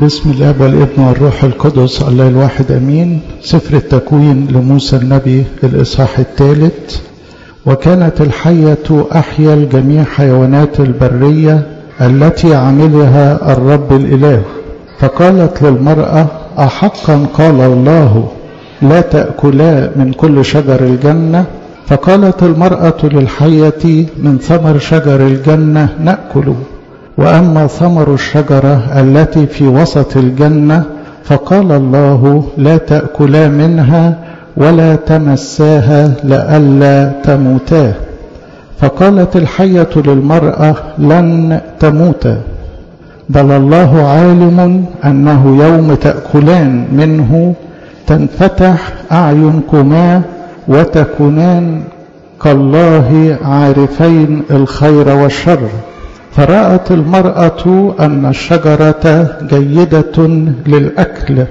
بسم الاب والابن والروح القدس الله الواحد امين سفر التكوين لموسى النبي الاصحاح الثالث وكانت الحيه احيا الجميع حيوانات البريه التي عملها الرب الاله فقالت للمراه احقا قال الله لا تاكلا من كل شجر الجنه فقالت المراه للحيه من ثمر شجر الجنه ناكل واما ثمر الشجره التي في وسط الجنه فقال الله لا تاكلا منها ولا تمساها لئلا تموتا فقالت الحيه للمراه لن تموتا بل الله عالم انه يوم تاكلان منه تنفتح اعينكما وتكونان كالله عارفين الخير والشر فرأت المرأة أن الشجرة جيدة للأكل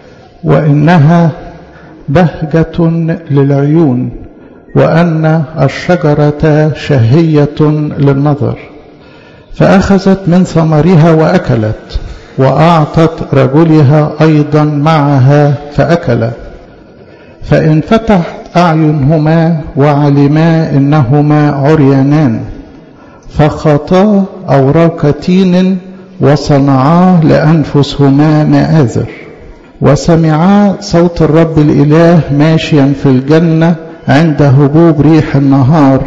وإنها بهجة للعيون وأن الشجرة شهية للنظر فأخذت من ثمرها وأكلت وأعطت رجلها أيضا معها فأكلا فانفتحت أعينهما وعلما إنهما عريانان فخطا أوراق تين وصنعا لأنفسهما مآذر وسمعا صوت الرب الإله ماشيا في الجنة عند هبوب ريح النهار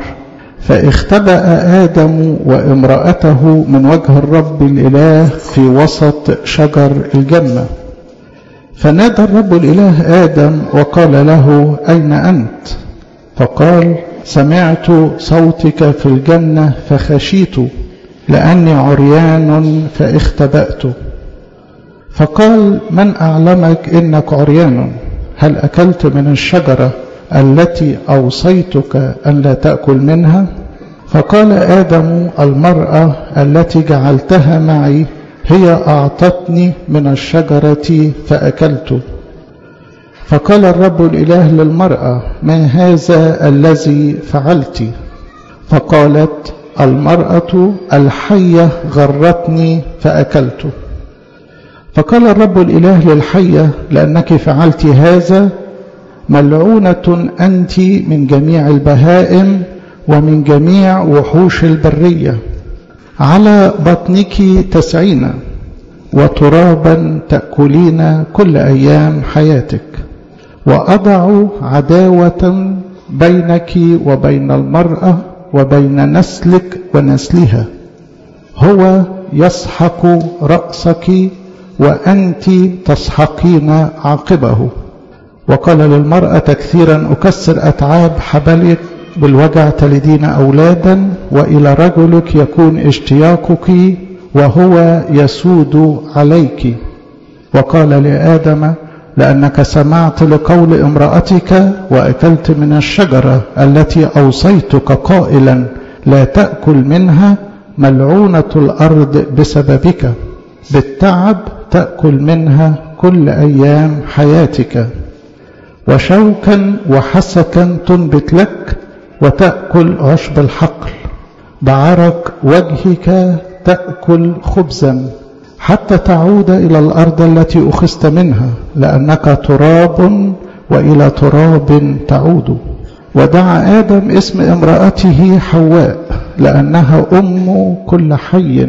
فاختبأ آدم وامرأته من وجه الرب الإله في وسط شجر الجنة فنادى الرب الإله آدم وقال له أين أنت فقال سمعت صوتك في الجنة فخشيت لأني عريان فاختبأت فقال من أعلمك إنك عريان هل أكلت من الشجرة التي أوصيتك أن لا تأكل منها فقال آدم المرأة التي جعلتها معي هي أعطتني من الشجرة فأكلت فقال الرب الإله للمرأة ما هذا الذي فعلت فقالت المرأة الحية غرتني فأكلت فقال الرب الإله للحية لأنك فعلت هذا ملعونة أنت من جميع البهائم ومن جميع وحوش البرية على بطنك تسعين وترابا تأكلين كل أيام حياتك وأضع عداوة بينك وبين المرأة وبين نسلك ونسلها هو يسحق رأسك وأنت تسحقين عاقبه وقال للمرأة كثيرا أكسر أتعاب حبلك بالوجع تلدين أولادا وإلى رجلك يكون اشتياقك وهو يسود عليك وقال لآدم لأنك سمعت لقول امرأتك وأكلت من الشجرة التي أوصيتك قائلا لا تأكل منها ملعونة الأرض بسببك بالتعب تأكل منها كل أيام حياتك وشوكا وحسكا تنبت لك وتأكل عشب الحقل بعرق وجهك تأكل خبزا حتى تعود إلى الأرض التي أخذت منها لأنك تراب وإلى تراب تعود ودعا آدم اسم امرأته حواء لأنها أم كل حي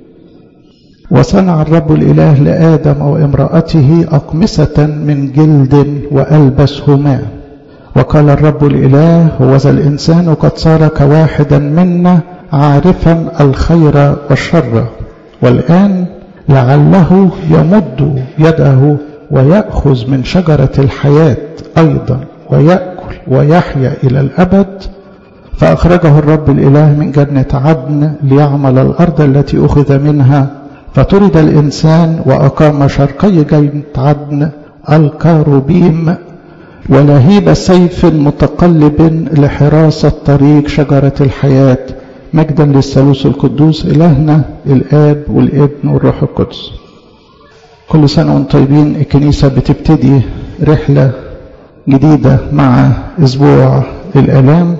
وصنع الرب الإله لآدم وامرأته أقمصة من جلد وألبسهما وقال الرب الإله هوذا الإنسان قد صار كواحدا منا عارفا الخير والشر والآن لعله يمد يده ويأخذ من شجرة الحياة أيضا ويأكل ويحيا إلى الأبد فأخرجه الرب الإله من جنة عدن ليعمل الأرض التي أخذ منها فطرد الإنسان وأقام شرقي جنة عدن الكاروبيم ولهيب سيف متقلب لحراسة طريق شجرة الحياة مجدا للثالوث القدوس إلهنا الآب والابن والروح القدس كل سنة وانتم طيبين الكنيسة بتبتدي رحلة جديدة مع أسبوع الآلام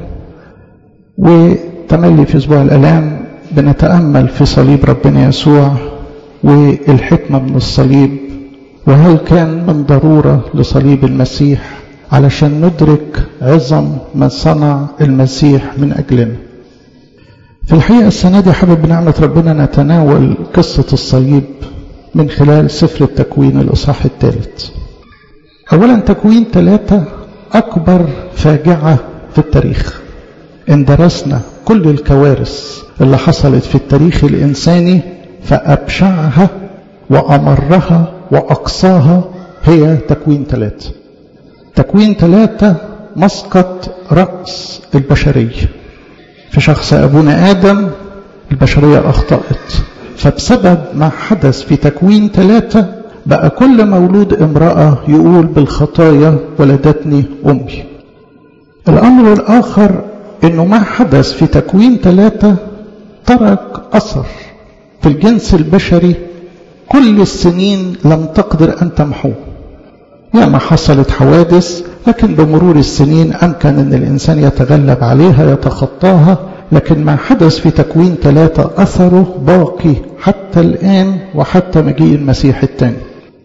وتملي في أسبوع الآلام بنتأمل في صليب ربنا يسوع والحكمة من الصليب وهل كان من ضرورة لصليب المسيح علشان ندرك عظم ما صنع المسيح من أجلنا في الحقيقة السنة دي حابب بنعمة ربنا نتناول قصة الصليب من خلال سفر التكوين الإصحاح الثالث أولا تكوين ثلاثة أكبر فاجعة في التاريخ إن درسنا كل الكوارث اللي حصلت في التاريخ الإنساني فأبشعها وأمرها وأقصاها هي تكوين ثلاثة تكوين ثلاثة مسقط رأس البشرية في شخص أبونا آدم البشرية أخطأت فبسبب ما حدث في تكوين ثلاثة بقى كل مولود امرأة يقول بالخطايا ولدتني أمي الأمر الآخر أنه ما حدث في تكوين ثلاثة ترك أثر في الجنس البشري كل السنين لم تقدر أن تمحوه يعني حصلت حوادث لكن بمرور السنين أمكن أن الإنسان يتغلب عليها يتخطاها لكن ما حدث في تكوين ثلاثة أثره باقي حتى الآن وحتى مجيء المسيح الثاني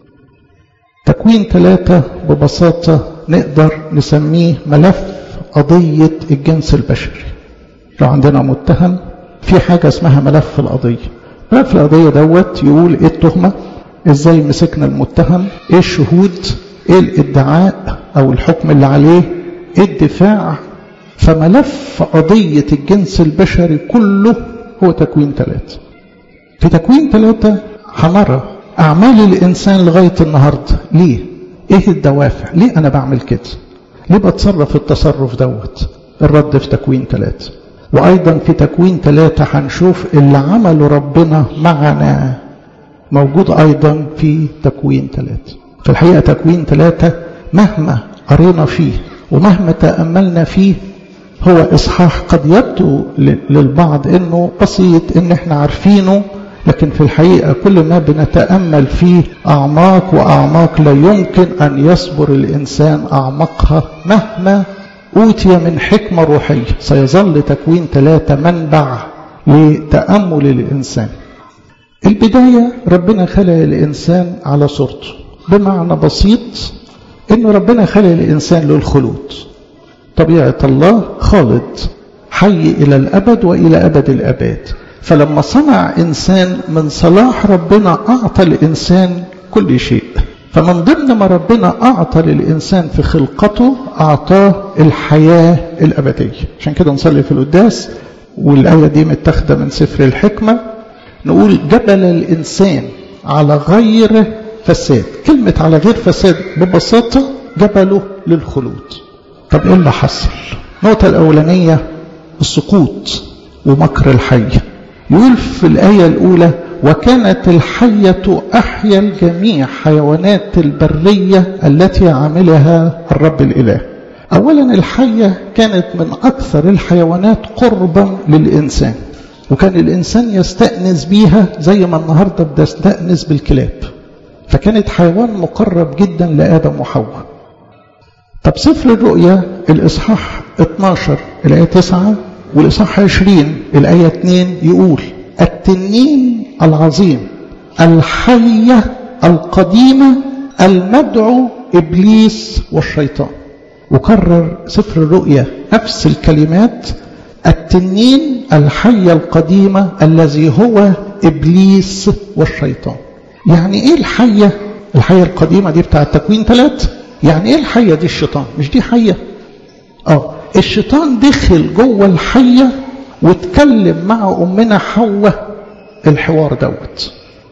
تكوين ثلاثة ببساطة نقدر نسميه ملف قضية الجنس البشري لو عندنا متهم في حاجة اسمها ملف القضية ملف القضية دوت يقول ايه التهمة ازاي مسكنا المتهم ايه الشهود ايه الادعاء او الحكم اللي عليه ايه الدفاع فملف قضية الجنس البشري كله هو تكوين ثلاثة في تكوين ثلاثة هنرى أعمال الإنسان لغاية النهاردة ليه؟ إيه الدوافع؟ ليه أنا بعمل كده؟ ليه بتصرف التصرف دوت؟ الرد في تكوين ثلاثة وأيضا في تكوين ثلاثة هنشوف اللي عمله ربنا معنا موجود أيضا في تكوين ثلاثة في الحقيقة تكوين ثلاثة مهما قرينا فيه ومهما تأملنا فيه هو إصحاح قد يبدو للبعض أنه بسيط أن احنا عارفينه لكن في الحقيقة كل ما بنتأمل فيه أعماق وأعماق لا يمكن أن يصبر الإنسان أعمقها مهما أوتي من حكمة روحية سيظل تكوين ثلاثة منبع لتأمل الإنسان البداية ربنا خلق الإنسان على صورته بمعنى بسيط إنه ربنا خلق الإنسان للخلود طبيعة الله خالد حي إلى الأبد وإلى أبد الأباد فلما صنع إنسان من صلاح ربنا أعطى الإنسان كل شيء فمن ضمن ما ربنا أعطى للإنسان في خلقته أعطاه الحياة الأبدية عشان كده نصلي في القداس والآية دي متاخدة من سفر الحكمة نقول جبل الإنسان على غير فساد كلمة على غير فساد ببساطة جبله للخلود طب إيه اللي حصل النقطة الأولانية السقوط ومكر الحية يقول في الآية الأولى وكانت الحية أحيا الجميع حيوانات البرية التي عملها الرب الإله أولا الحية كانت من أكثر الحيوانات قربا للإنسان وكان الإنسان يستأنس بيها زي ما النهاردة بنستأنس بالكلاب فكانت حيوان مقرب جدا لآدم وحواء طب سفر الرؤيا الإصحاح 12 الآية 9 والإصحاح 20 الآية 2 يقول التنين العظيم الحية القديمة المدعو إبليس والشيطان وكرر سفر الرؤيا نفس الكلمات التنين الحية القديمة الذي هو إبليس والشيطان يعني إيه الحية الحية القديمة دي بتاع التكوين ثلاثة يعني إيه الحية دي الشيطان مش دي حية آه الشيطان دخل جوه الحية واتكلم مع أمنا حواء الحوار دوت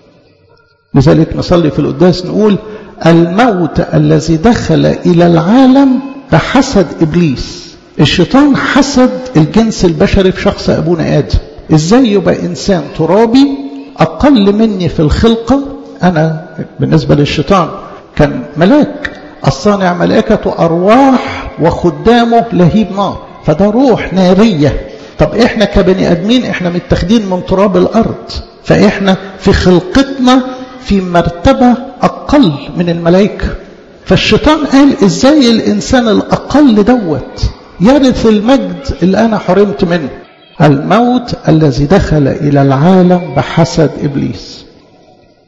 لذلك نصلي في القداس نقول الموت الذي دخل إلى العالم بحسد إبليس الشيطان حسد الجنس البشري في شخص أبونا آدم إزاي يبقى إنسان ترابي أقل مني في الخلقة أنا بالنسبة للشيطان كان ملاك الصانع ملائكة أرواح وخدامه لهيب نار فده روح نارية طب إحنا كبني أدمين إحنا متاخدين من تراب الأرض فإحنا في خلقتنا في مرتبة أقل من الملائكة فالشيطان قال إزاي الإنسان الأقل دوت يرث المجد اللي أنا حرمت منه الموت الذي دخل إلى العالم بحسد إبليس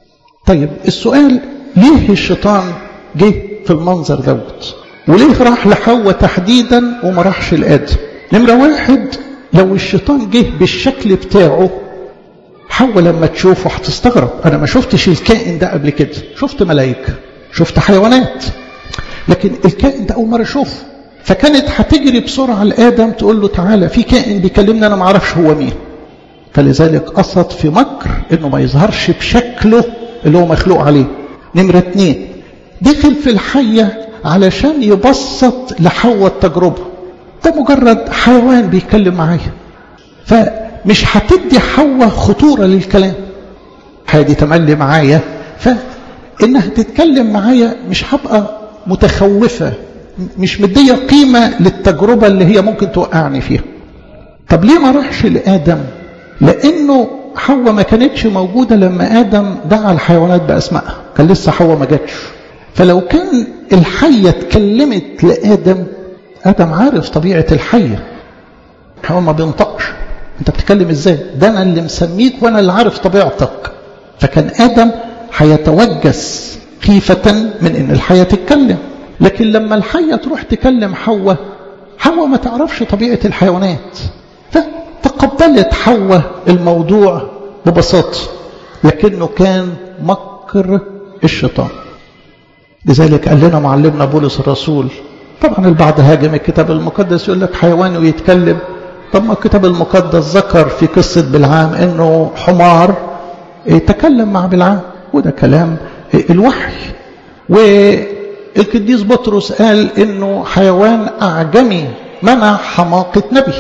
طيب السؤال ليه الشيطان جه في المنظر دوت وليه راح لحواء تحديدا وما راحش لآدم نمرة واحد لو الشيطان جه بالشكل بتاعه حواء لما تشوفه هتستغرب انا ما شفتش الكائن ده قبل كده شفت ملائكه شفت حيوانات لكن الكائن ده اول مره اشوفه فكانت هتجري بسرعه لادم تقول له تعالى في كائن بيكلمني انا ما اعرفش هو مين فلذلك قصد في مكر انه ما يظهرش بشكله اللي هو مخلوق عليه نمره اتنين دخل في الحيه علشان يبسط لحواء التجربه ده مجرد حيوان بيتكلم معايا فمش هتدي حواء خطورة للكلام هادي تملي معايا فإنها تتكلم معايا مش هبقى متخوفة مش مدية قيمة للتجربة اللي هي ممكن توقعني فيها طب ليه ما راحش لآدم لأنه حواء ما كانتش موجودة لما آدم دعا الحيوانات بأسمائها كان لسه حواء ما جاتش فلو كان الحية اتكلمت لآدم آدم عارف طبيعة الحية حواء ما بينطقش انت بتتكلم ازاي ده انا اللي مسميك وانا اللي عارف طبيعتك فكان ادم هيتوجس خيفة من ان الحية تتكلم لكن لما الحية تروح تكلم حواء حواء ما تعرفش طبيعة الحيوانات فتقبلت حواء الموضوع ببساطة لكنه كان مكر الشيطان لذلك قال لنا معلمنا بولس الرسول طبعا البعض هاجم الكتاب المقدس يقول لك حيوان ويتكلم طب ما الكتاب المقدس ذكر في قصة بالعام انه حمار تكلم مع بالعام وده كلام الوحي والقديس بطرس قال انه حيوان اعجمي منع حماقة نبي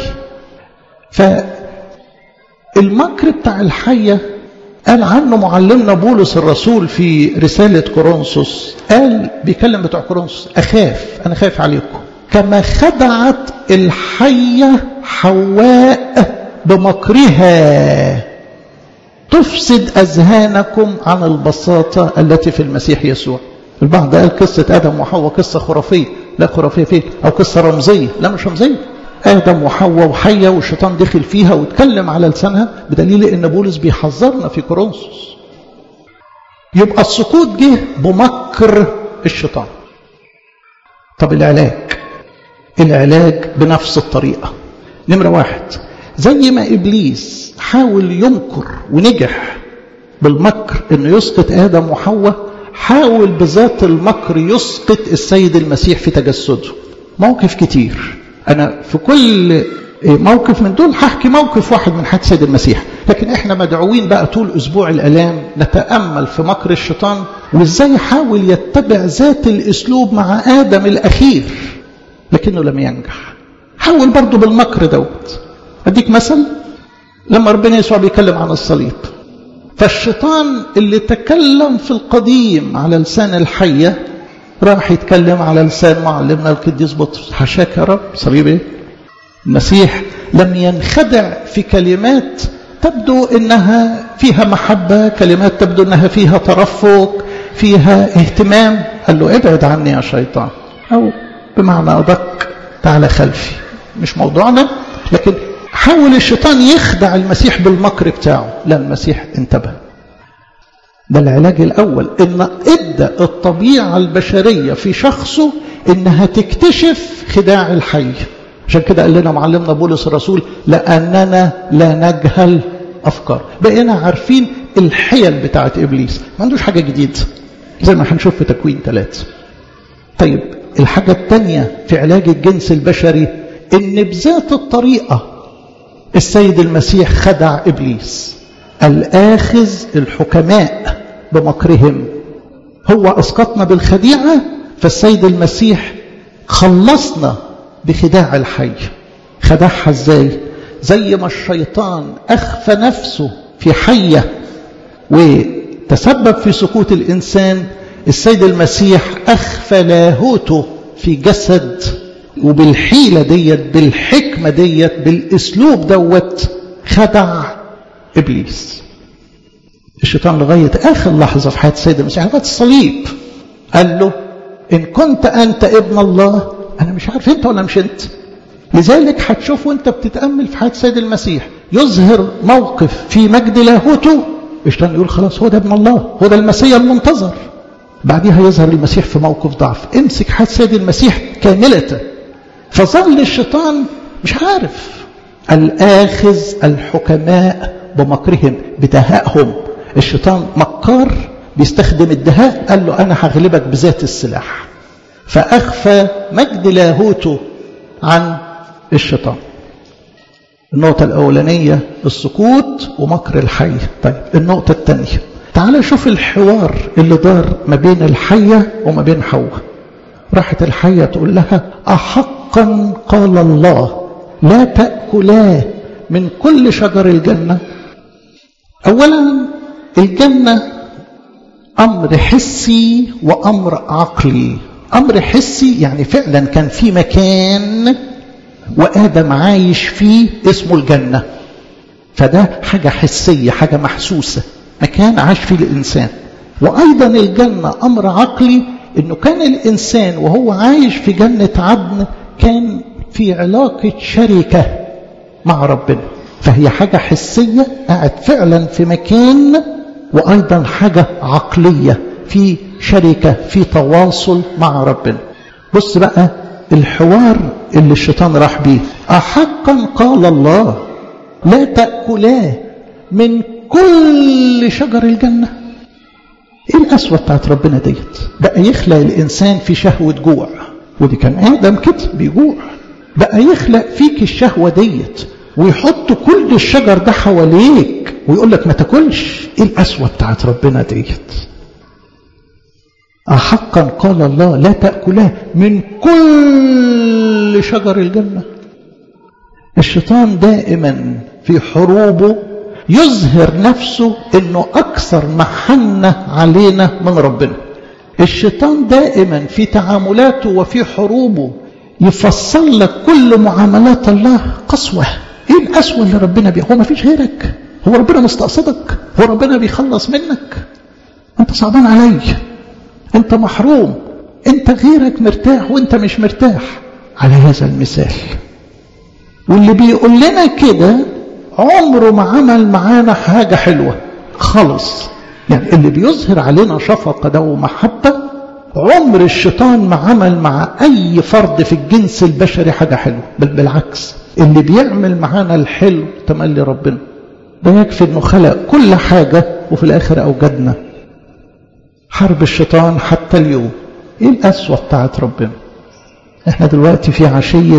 فالمكر بتاع الحية قال عنه معلمنا بولس الرسول في رسالة كورنثوس قال بيكلم بتوع كورنثوس أخاف أنا خايف عليكم كما خدعت الحية حواء بمكرها تفسد أذهانكم عن البساطة التي في المسيح يسوع البعض قال قصة آدم وحواء قصة خرافية لا خرافية فين أو قصة رمزية لا مش رمزية آدم وحواء وحية والشيطان دخل فيها واتكلم على لسانها بدليل إن بولس بيحذرنا في كورنثوس يبقى السقوط جه بمكر الشيطان طب العلاج العلاج بنفس الطريقة نمرة واحد زي ما إبليس حاول ينكر ونجح بالمكر إنه يسقط آدم وحواء حاول بذات المكر يسقط السيد المسيح في تجسده موقف كتير أنا في كل موقف من دول هحكي موقف واحد من حياة السيد المسيح لكن احنا مدعوين بقى طول أسبوع الألام نتأمل في مكر الشيطان وإزاي حاول يتبع ذات الأسلوب مع آدم الأخير لكنه لم ينجح حاول برضه بالمكر دوت أديك مثل لما ربنا يسوع بيتكلم عن الصليب فالشيطان اللي تكلم في القديم على لسان الحية راح يتكلم على لسان معلمنا القديس بطرس حشاك يا رب صليب ايه المسيح لم ينخدع في كلمات تبدو انها فيها محبة كلمات تبدو انها فيها ترفق فيها اهتمام قال له ابعد عني يا شيطان او بمعنى ادق تعالى خلفي مش موضوعنا لكن حاول الشيطان يخدع المسيح بالمكر بتاعه لا المسيح انتبه ده العلاج الأول إن ادى الطبيعة البشرية في شخصه إنها تكتشف خداع الحي عشان كده قال لنا معلمنا بولس الرسول لأننا لا نجهل أفكار بقينا عارفين الحيل بتاعت إبليس ما عندوش حاجة جديدة زي ما هنشوف في تكوين ثلاثة طيب الحاجة الثانية في علاج الجنس البشري إن بذات الطريقة السيد المسيح خدع إبليس الآخذ الحكماء بمكرهم هو أسقطنا بالخديعة فالسيد المسيح خلصنا بخداع الحي خدعها ازاي زي ما الشيطان أخفى نفسه في حية وتسبب في سقوط الإنسان السيد المسيح أخفى لاهوته في جسد وبالحيلة ديت بالحكمة ديت بالأسلوب دوت خدع إبليس الشيطان لغاية آخر لحظة في حياة السيد المسيح لغاية الصليب قال له إن كنت أنت ابن الله أنا مش عارف أنت ولا مش أنت لذلك هتشوف وانت بتتأمل في حياة السيد المسيح يظهر موقف في مجد لاهوته الشيطان يقول خلاص هو ده ابن الله هو ده المسيح المنتظر بعدها يظهر المسيح في موقف ضعف امسك حد سيد المسيح كاملة فظل الشيطان مش عارف الآخذ الحكماء بمكرهم بدهائهم الشيطان مكار بيستخدم الدهاء قال له أنا هغلبك بذات السلاح فأخفى مجد لاهوته عن الشيطان النقطة الأولانية السكوت ومكر الحي طيب النقطة الثانية تعال شوف الحوار اللي دار ما بين الحية وما بين حواء راحت الحية تقول لها أحقا قال الله لا تأكلا من كل شجر الجنة أولا الجنة أمر حسي وأمر عقلي أمر حسي يعني فعلا كان في مكان وآدم عايش فيه اسمه الجنة فده حاجة حسية حاجة محسوسة مكان عاش فيه الإنسان وأيضا الجنة أمر عقلي أنه كان الإنسان وهو عايش في جنة عدن كان في علاقة شركة مع ربنا فهي حاجة حسية قاعد فعلا في مكان وأيضا حاجة عقلية في شركة في تواصل مع ربنا بص بقى الحوار اللي الشيطان راح بيه أحقا قال الله لا تأكلاه من كل شجر الجنة ايه القسوة بتاعت ربنا ديت بقى يخلق الإنسان في شهوة جوع ودي كان آدم كده بيجوع بقى يخلق فيك الشهوة ديت ويحط كل الشجر ده حواليك ويقول لك ما تاكلش ايه القسوة بتاعت ربنا ديت أحقا قال الله لا تأكلاه من كل شجر الجنة الشيطان دائما في حروبه يظهر نفسه انه اكثر محنة علينا من ربنا الشيطان دائما في تعاملاته وفي حروبه يفصل لك كل معاملات الله قسوة ايه القسوة اللي ربنا بيها هو ما فيش غيرك هو ربنا مستقصدك هو ربنا بيخلص منك انت صعبان علي انت محروم انت غيرك مرتاح وانت مش مرتاح على هذا المثال واللي بيقول لنا كده عمره ما عمل معانا حاجة حلوة خالص يعني اللي بيظهر علينا شفقة ده ومحبة عمر الشيطان ما عمل مع أي فرد في الجنس البشري حاجة حلوة بل بالعكس اللي بيعمل معانا الحلو تملي ربنا ده يكفي انه خلق كل حاجة وفي الآخر أوجدنا حرب الشيطان حتى اليوم ايه القسوة بتاعت ربنا احنا دلوقتي في عشية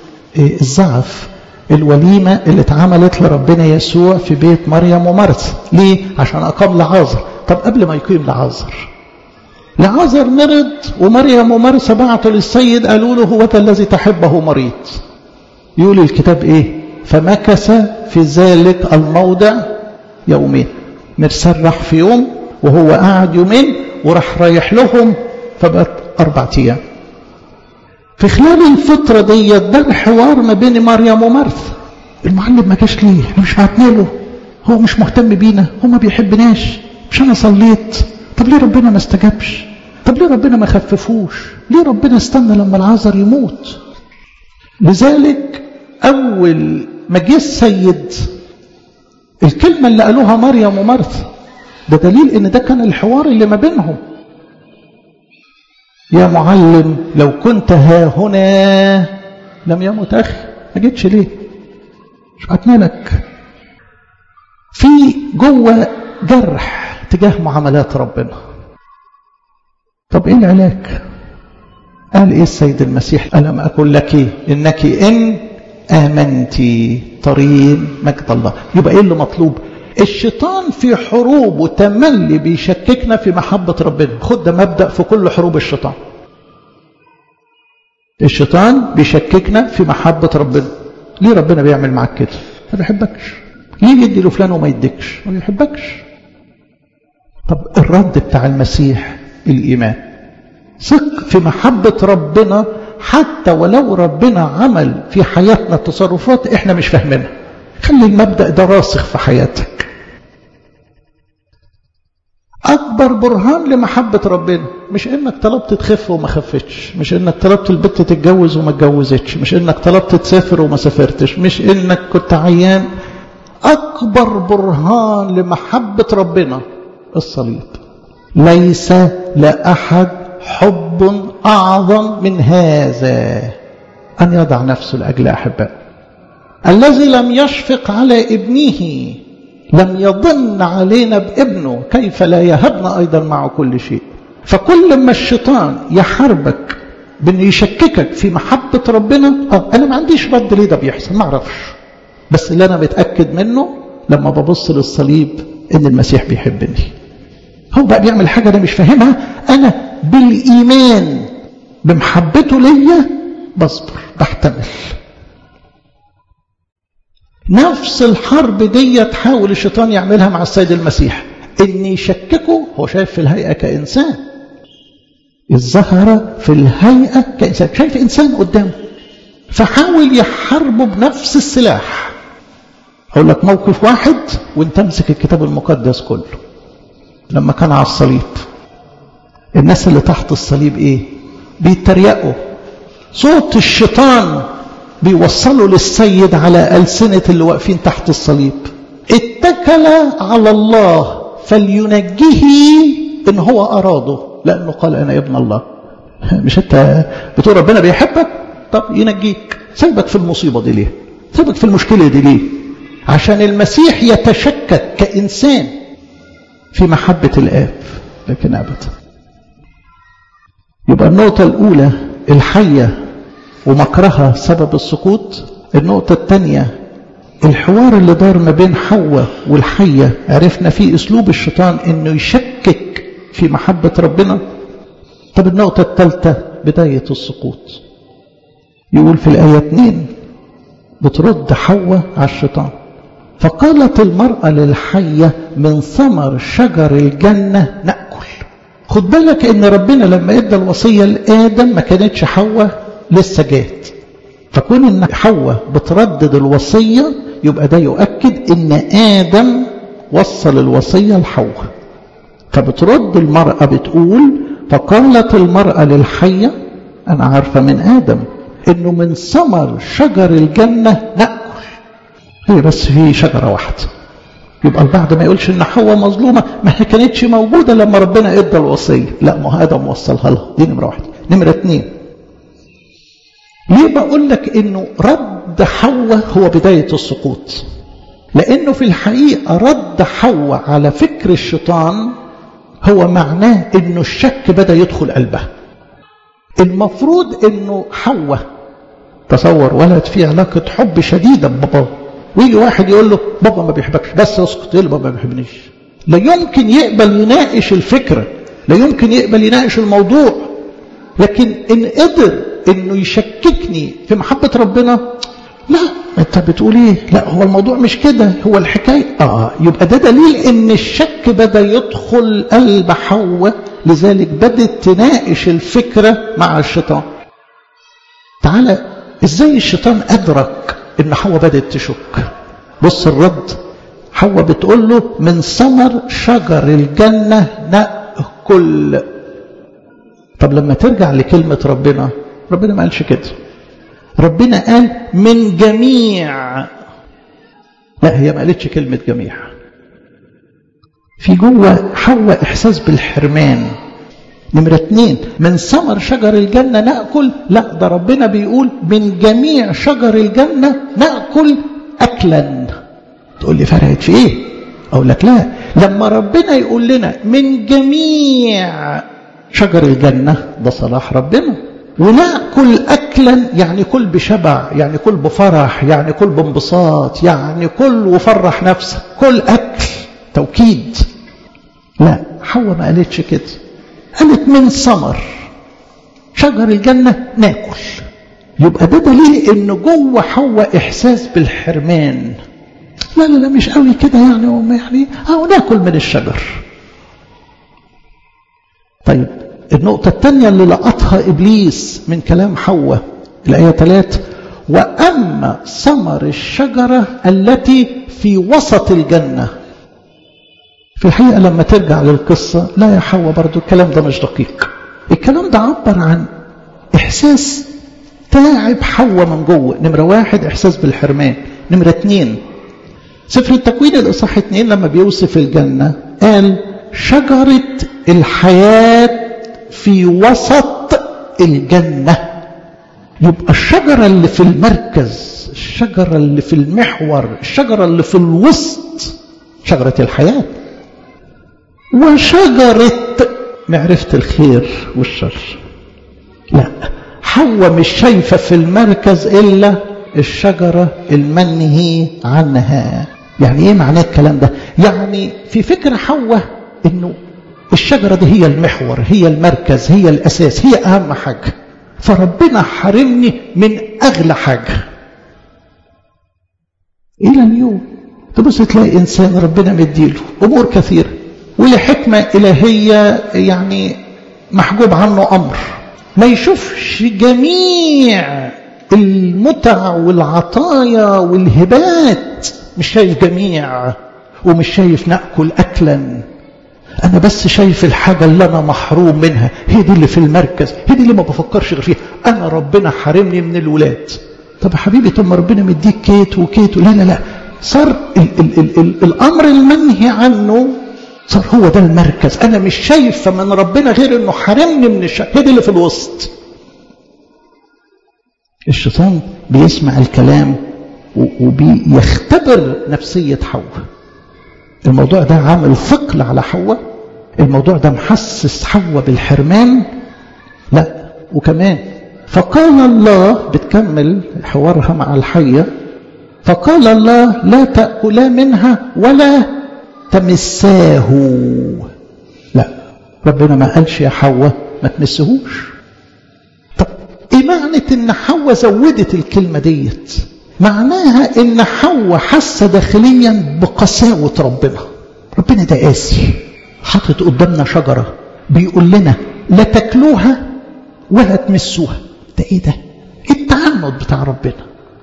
الزعف الوليمة اللي اتعملت لربنا يسوع في بيت مريم ومرثا ليه؟ عشان أقام لعازر طب قبل ما يقيم لعازر لعازر مرض ومريم ومرثا بعتوا للسيد قالوا له هو الذي تحبه مريض يقول الكتاب ايه فمكث في ذلك الموضع يومين مرسل راح في يوم وهو قاعد يومين وراح رايح لهم فبقت أربع أيام في خلال الفترة دي ده الحوار ما بين مريم ومرثا المعلم ما جاش ليه احنا مش بعتنا له هو مش مهتم بينا هو ما بيحبناش مش انا صليت طب ليه ربنا ما استجابش طب ليه ربنا ما خففوش ليه ربنا استنى لما العذر يموت لذلك اول ما جه السيد الكلمة اللي قالوها مريم ومرثا ده دليل ان ده كان الحوار اللي ما بينهم يا معلم لو كنت ها هنا لم يمت أخي ما جيتش ليه مش بعتنا لك في جوه جرح تجاه معاملات ربنا طب ايه العلاج قال ايه السيد المسيح ألم أقول لك إنك إن آمنتي طريق مجد الله يبقى ايه اللي مطلوب الشيطان في حروبه تملي بيشككنا في محبة ربنا خد ده مبدأ في كل حروب الشيطان الشيطان بيشككنا في محبة ربنا ليه ربنا بيعمل معاك كده ما بيحبكش ليه يدي لفلان وما يديكش ما بيحبكش طب الرد بتاع المسيح الإيمان ثق في محبة ربنا حتى ولو ربنا عمل في حياتنا تصرفات احنا مش فاهمينها خلي المبدأ ده راسخ في حياتك أكبر برهان لمحبة ربنا مش إنك طلبت تخف وما خفتش مش إنك طلبت البت تتجوز وما اتجوزتش مش إنك طلبت تسافر وما سافرتش مش إنك كنت عيان أكبر برهان لمحبة ربنا الصليب ليس لأحد حب أعظم من هذا أن يضع نفسه لأجل أحبائه الذي لم يشفق على ابنه لم يضن علينا بابنه كيف لا يهبنا أيضا معه كل شيء فكل ما الشيطان يحاربك بأنه يشككك في محبة ربنا آه أنا ما عنديش رد ليه ده بيحصل ما أعرفش بس اللي أنا متأكد منه لما ببص للصليب إن المسيح بيحبني هو بقى بيعمل حاجة أنا مش فاهمها أنا بالإيمان بمحبته ليا بصبر بحتمل نفس الحرب دي تحاول الشيطان يعملها مع السيد المسيح ان يشككه هو شايف في الهيئة كإنسان الظهر في الهيئة كإنسان شايف إنسان قدامه فحاول يحاربه بنفس السلاح أقول لك موقف واحد وانت امسك الكتاب المقدس كله لما كان على الصليب الناس اللي تحت الصليب ايه بيتريقوا صوت الشيطان بيوصلوا للسيد على ألسنة اللي واقفين تحت الصليب اتكل على الله فلينجيه إن هو أراده لأنه قال أنا ابن الله مش أنت بتقول ربنا بيحبك طب ينجيك سيبك في المصيبة دي ليه سيبك في المشكلة دي ليه عشان المسيح يتشكك كإنسان في محبة الآب لكن أبدا يبقى النقطة الأولى الحية ومكرها سبب السقوط النقطة الثانية الحوار اللي دار ما بين حواء والحية عرفنا فيه أسلوب الشيطان أنه يشكك في محبة ربنا طب النقطة الثالثة بداية السقوط يقول في الآية 2 بترد حواء على الشيطان فقالت المرأة للحية من ثمر شجر الجنة نأكل خد بالك ان ربنا لما ادى الوصية لآدم ما كانتش حواء لسه جات فكون ان حواء بتردد الوصية يبقى ده يؤكد ان آدم وصل الوصية لحواء فبترد المرأة بتقول فقالت المرأة للحية أنا عارفة من آدم إنه من ثمر شجر الجنة نأكل هي بس في شجرة واحدة يبقى البعض ما يقولش إن حواء مظلومة ما هي كانتش موجودة لما ربنا إدى الوصية لا ما هو آدم وصلها لها دي نمرة واحدة نمرة اتنين ليه بقول لك إنه رد حواء هو بداية السقوط لأنه في الحقيقة رد حواء على فكر الشيطان هو معناه انه الشك بدا يدخل قلبها المفروض انه حواء تصور ولد فيه علاقة حب شديدة بباباه ويجي واحد يقول له بابا ما بيحبكش بس اسكت يقول بابا ما بيحبنيش لا يمكن يقبل يناقش الفكرة لا يمكن يقبل يناقش الموضوع لكن ان قدر انه يشككني في محبة ربنا لا انت بتقول ايه لا هو الموضوع مش كده هو الحكاية اه يبقى ده دليل ان الشك بدأ يدخل قلب حواء لذلك بدأت تناقش الفكرة مع الشيطان تعالى ازاي الشيطان ادرك ان حواء بدأت تشك بص الرد حواء بتقول له من ثمر شجر الجنة نأكل طب لما ترجع لكلمة ربنا ربنا ما قالش كده ربنا قال من جميع لا هي ما قالتش كلمة جميع في جوه حواء إحساس بالحرمان نمرة اتنين من ثمر شجر الجنة نأكل لا ده ربنا بيقول من جميع شجر الجنة نأكل أكلا تقول لي فرقت في ايه أقول لك لا لما ربنا يقول لنا من جميع شجر الجنة ده صلاح ربنا وناكل اكلا يعني كل بشبع يعني كل بفرح يعني كل بانبساط يعني كل وفرح نفسك كل اكل توكيد لا حواء ما قالتش كده قالت من ثمر شجر الجنه ناكل يبقى ده دليل ان جوه حواء احساس بالحرمان لا لا لا مش قوي كده يعني يعني اه ناكل من الشجر طيب النقطة الثانية اللي لقطها إبليس من كلام حواء الآية 3 وأما ثمر الشجرة التي في وسط الجنة في الحقيقة لما ترجع للقصة لا يا حواء برضو الكلام ده مش دقيق الكلام ده عبر عن إحساس تعب حواء من جوه نمرة واحد إحساس بالحرمان نمرة اتنين سفر التكوين الإصحاح 2 لما بيوصف الجنة قال شجرة الحياة في وسط الجنة يبقى الشجرة اللي في المركز الشجرة اللي في المحور الشجرة اللي في الوسط شجرة الحياة وشجرة معرفة الخير والشر لا حواء مش شايفة في المركز إلا الشجرة المنهي عنها يعني ايه معناه الكلام ده يعني في فكرة حواء انه الشجرة دي هي المحور هي المركز هي الأساس هي أهم حاجة فربنا حرمني من أغلى حاجة إلى اليوم تبص تلاقي إنسان ربنا مديله أمور كثيرة ولحكمة إلهية يعني محجوب عنه أمر ما يشوفش جميع المتع والعطايا والهبات مش شايف جميع ومش شايف نأكل أكلا أنا بس شايف الحاجة اللي أنا محروم منها هي دي اللي في المركز هي دي اللي ما بفكرش غير فيها أنا ربنا حارمني من الولاد طب يا حبيبي طب ما ربنا مديك كيت وكيت لا لا لا صار ال ال ال ال الأمر المنهي عنه صار هو ده المركز أنا مش شايف من ربنا غير أنه حارمني من الشيء هي دي اللي في الوسط الشيطان بيسمع الكلام وبيختبر نفسية حواء الموضوع ده عامل ثقل على حواء الموضوع ده محسس حواء بالحرمان لا وكمان فقال الله بتكمل حوارها مع الحية فقال الله لا تأكلا منها ولا تمساه لا ربنا ما قالش يا حواء ما تمسهوش طب ايه معنى ان حواء زودت الكلمة ديت معناها ان حواء حاسه داخليا بقساوه ربنا ربنا ده قاسي حاطط قدامنا شجره بيقول لنا لا تاكلوها ولا تمسوها ده ايه ده التعنت بتاع ربنا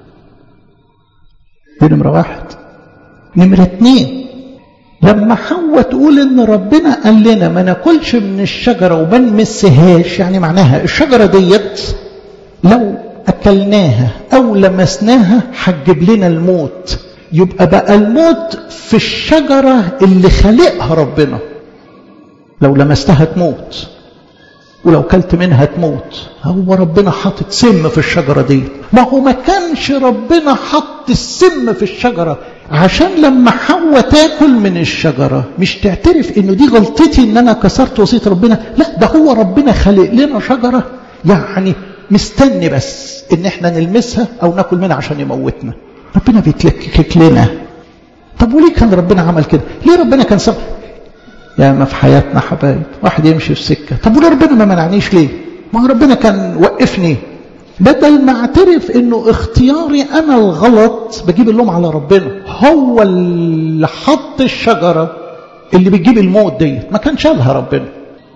دي نمره واحد نمره اتنين لما حواء تقول ان ربنا قال لنا ما ناكلش من الشجره وما نمسهاش يعني معناها الشجره ديت لو أكلناها أو لمسناها هتجيب لنا الموت يبقى بقى الموت في الشجرة اللي خلقها ربنا لو لمستها تموت ولو كلت منها تموت هو ربنا حاطط سم في الشجرة دي ما هو ما كانش ربنا حط السم في الشجرة عشان لما حواء تاكل من الشجرة مش تعترف انه دي غلطتي ان انا كسرت وصية ربنا لا ده هو ربنا خلق لنا شجرة يعني مستني بس ان احنا نلمسها او ناكل منها عشان يموتنا ربنا بيتلكك لنا طب وليه كان ربنا عمل كده ليه ربنا كان سبب يا ما في حياتنا حبايب واحد يمشي في سكة طب وليه ربنا ما منعنيش ليه ما هو ربنا كان وقفني بدل ما اعترف انه اختياري انا الغلط بجيب اللوم على ربنا هو اللي حط الشجرة اللي بتجيب الموت ديت ما كان شالها ربنا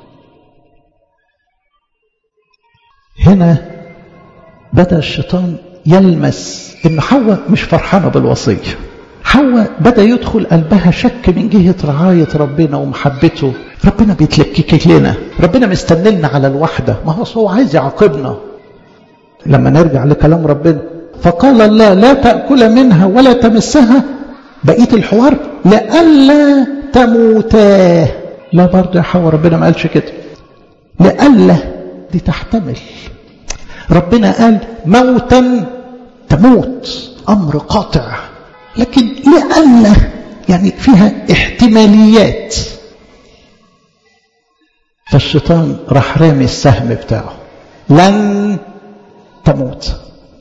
هنا بدأ الشيطان يلمس ان حواء مش فرحانة بالوصية حواء بدأ يدخل قلبها شك من جهة رعاية ربنا ومحبته ربنا بيتلكك لنا ربنا مستني لنا على الوحدة ما هو هو عايز يعاقبنا لما نرجع لكلام ربنا فقال الله لا تأكل منها ولا تمسها بقية الحوار لئلا تموتا لا برضه يا حواء ربنا ما قالش كده لئلا دي تحتمل ربنا قال موتا تموت أمر قاطع لكن لئلا يعني فيها احتماليات فالشيطان راح رامي السهم بتاعه لن تموت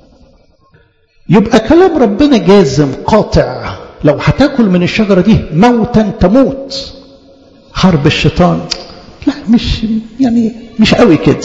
يبقى كلام ربنا جازم قاطع لو هتاكل من الشجرة دي موتا تموت حرب الشيطان لا مش يعني مش قوي كده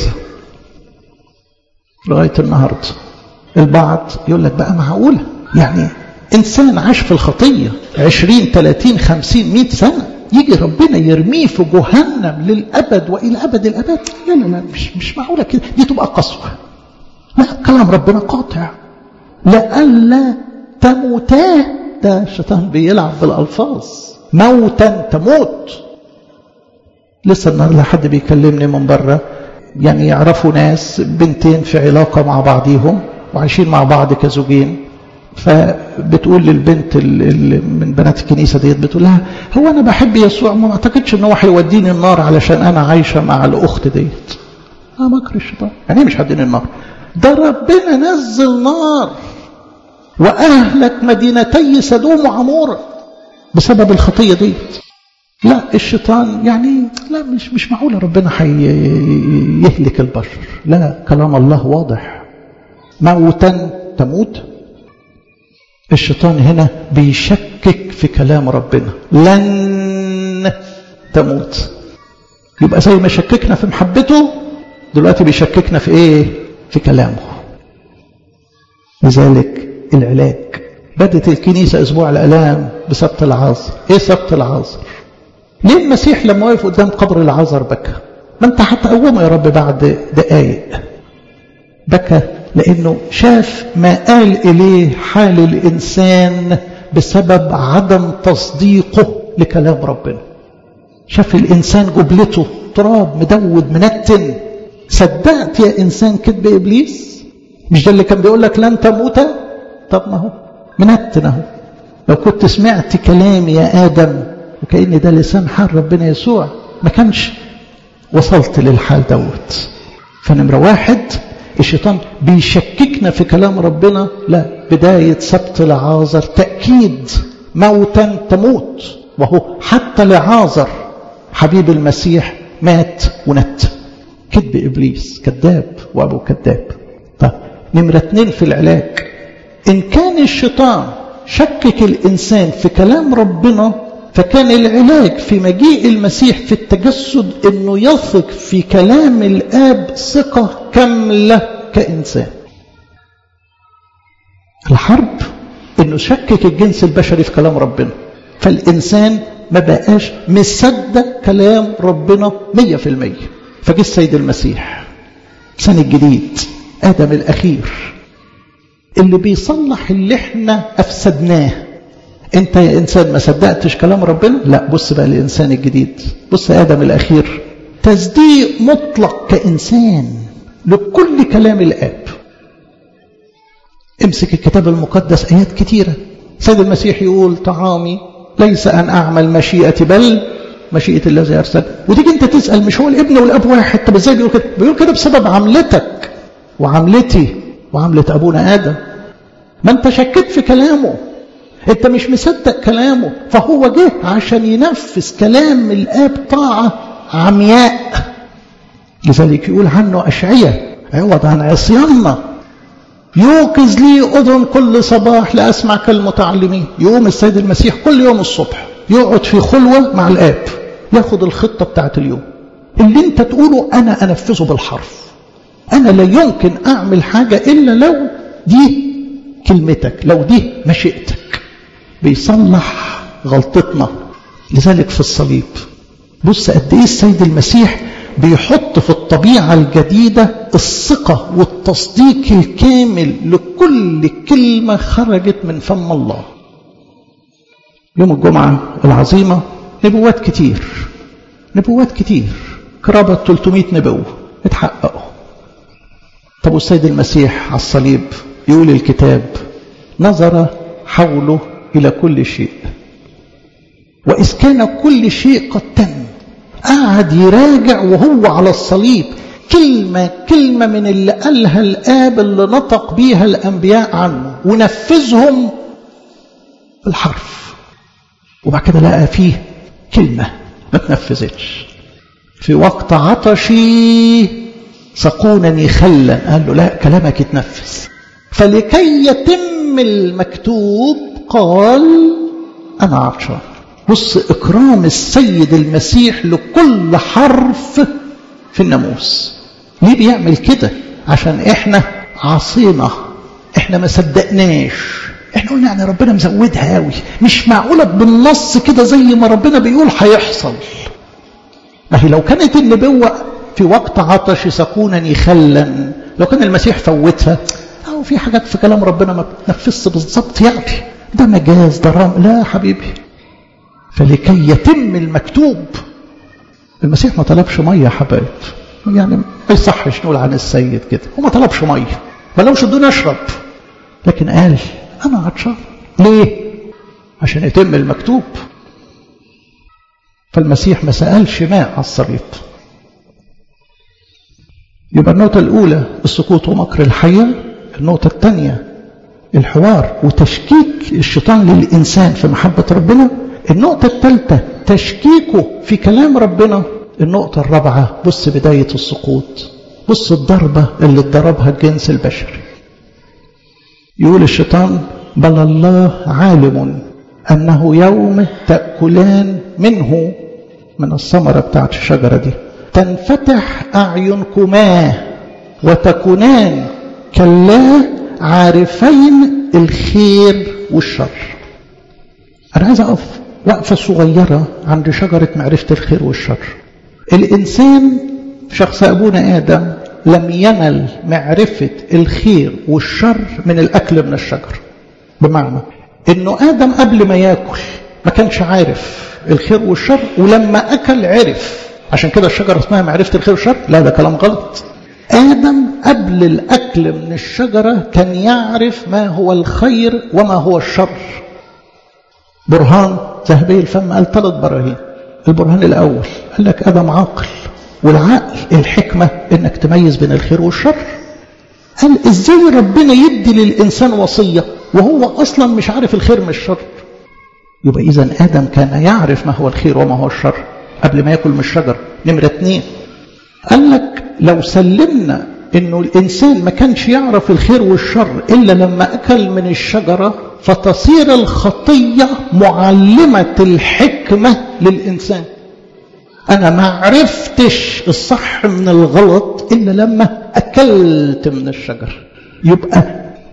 لغاية النهاردة البعض يقول لك بقى معقولة يعني إنسان عاش في الخطية عشرين ثلاثين خمسين مئة سنة يجي ربنا يرميه في جهنم للأبد وإلى أبد الأبد لا لا لا مش, مش معقولة كده دي تبقى قسوة لا كلام ربنا قاطع لئلا تموتا ده الشيطان بيلعب بالألفاظ موتا تموت لسه النهارده حد بيكلمني من بره يعني يعرفوا ناس بنتين في علاقة مع بعضيهم وعايشين مع بعض كزوجين فبتقول للبنت اللي من بنات الكنيسه ديت بتقول لها هو انا بحب يسوع ما اعتقدش ان هو هيوديني النار علشان انا عايشه مع الاخت ديت اه مكر الشيطان يعني ايه مش هيوديني النار ده ربنا نزل نار واهلك مدينتي سدوم وعموره بسبب الخطيه ديت لا الشيطان يعني لا مش مش معقوله ربنا هيهلك البشر لا كلام الله واضح موتا تموت الشيطان هنا بيشكك في كلام ربنا لن تموت يبقى زي ما شككنا في محبته دلوقتي بيشككنا في ايه في كلامه لذلك العلاج بدت الكنيسة أسبوع الألام بسبت العازر إيه سبت العازر ليه المسيح لما وقف قدام قبر العازر بكى ما أنت هتقومه يا رب بعد دقايق بكى لأنه شاف ما قال إليه حال الإنسان بسبب عدم تصديقه لكلام ربنا شاف الإنسان جبلته تراب مدود منتن صدقت يا إنسان كذب إبليس مش ده اللي كان بيقول لك لن تموت طب ما هو منتن اهو لو كنت سمعت كلامي يا آدم وكأن ده لسان حال ربنا يسوع ما كانش وصلت للحال دوت فنمرة واحد الشيطان بيشككنا في كلام ربنا لا بداية سبت لعازر تأكيد موتا تموت وهو حتى لعازر حبيب المسيح مات ونت كذب إبليس كذاب وأبو كذاب طيب نمرة اتنين في العلاج إن كان الشيطان شكك الإنسان في كلام ربنا فكان العلاج في مجيء المسيح في التجسد أنه يثق في كلام الآب ثقة كاملة كإنسان الحرب أنه شكك الجنس البشري في كلام ربنا فالإنسان ما بقاش مصدق كلام ربنا مية في المية فجه السيد المسيح السنة الجديد آدم الأخير اللي بيصلح اللي احنا أفسدناه انت يا إنسان ما صدقتش كلام ربنا لا بص بقى الإنسان الجديد بص آدم الأخير تصديق مطلق كإنسان لكل كلام الآب امسك الكتاب المقدس آيات كتيرة سيد المسيح يقول طعامي ليس أن أعمل مشيئتي بل مشيئة الذي أرسل وتيجي أنت تسأل مش هو الابن والأب واحد طب إزاي بيقول كده بيقول كده بسبب عملتك وعملتي وعملة أبونا آدم ما أنت شكيت في كلامه أنت مش مصدق كلامه فهو جه عشان ينفذ كلام الآب طاعة عمياء لذلك يقول عنه أشعية عوض عن عصياننا يوقظ لي أذن كل صباح لأسمع كالمتعلمين يقوم السيد المسيح كل يوم الصبح يقعد في خلوة مع الآب ياخد الخطة بتاعت اليوم اللي انت تقوله أنا أنفذه بالحرف أنا لا يمكن أعمل حاجة إلا لو دي كلمتك لو دي مشيئتك بيصلح غلطتنا لذلك في الصليب بص قد إيه السيد المسيح بيحط في الطبيعة الجديدة الثقة والتصديق الكامل لكل كلمة خرجت من فم الله يوم الجمعة العظيمة نبوات كتير نبوات كتير قرابة 300 نبوة اتحققوا طب والسيد المسيح على الصليب يقول الكتاب نظر حوله إلى كل شيء وإذ كان كل شيء قد تم قعد يراجع وهو على الصليب كلمة كلمة من اللي قالها الآب اللي نطق بيها الأنبياء عنه ونفذهم بالحرف وبعد كده لقى فيه كلمة ما تنفذتش في وقت عطشي سقونني خلا قال له لا كلامك يتنفذ فلكي يتم المكتوب قال أنا عطشان بص إكرام السيد المسيح لكل حرف في الناموس ليه بيعمل كده عشان إحنا عصينا إحنا ما صدقناش إحنا قلنا يعني ربنا مزودها قوي مش معقولة بالنص كده زي ما ربنا بيقول هيحصل ما هي لو كانت النبوة في وقت عطش سكونني خلا لو كان المسيح فوتها أو في حاجات في كلام ربنا ما بتنفذش بالظبط يعني ده مجاز ده رام لا حبيبي فلكي يتم المكتوب المسيح ما طلبش ميه يا حبايب يعني ما يصحش نقول عن السيد كده هو ما طلبش ميه ما لوش ادوني اشرب لكن قال أنا عطشان ليه؟ عشان يتم المكتوب فالمسيح ما سألش ماء على الصليب يبقى النقطة الأولى السقوط ومكر الحية النقطة الثانية الحوار وتشكيك الشيطان للإنسان في محبة ربنا النقطة الثالثة تشكيكه في كلام ربنا النقطة الرابعة بص بداية السقوط بص الضربة اللي اتضربها الجنس البشري يقول الشيطان بل الله عالم أنه يوم تأكلان منه من الثمرة بتاعت الشجرة دي تنفتح أعينكما وتكونان كالله عارفين الخير والشر أنا عايز أقف وقفة صغيرة عند شجرة معرفة الخير والشر الإنسان شخص أبونا آدم لم ينل معرفة الخير والشر من الأكل من الشجر بمعنى أنه آدم قبل ما يأكل ما كانش عارف الخير والشر ولما أكل عرف عشان كده الشجرة اسمها معرفة الخير والشر لا ده كلام غلط آدم قبل الأكل من الشجرة كان يعرف ما هو الخير وما هو الشر برهان ذهبي الفم قال ثلاث براهين البرهان الأول قال لك آدم عاقل والعقل الحكمة انك تميز بين الخير والشر قال ازاي ربنا يدي للإنسان وصية وهو أصلا مش عارف الخير من الشر يبقى إذا آدم كان يعرف ما هو الخير وما هو الشر قبل ما يأكل من الشجر نمرة اتنين قال لك لو سلمنا انه الانسان ما كانش يعرف الخير والشر الا لما اكل من الشجره فتصير الخطيه معلمه الحكمه للانسان انا ما عرفتش الصح من الغلط الا لما اكلت من الشجر يبقى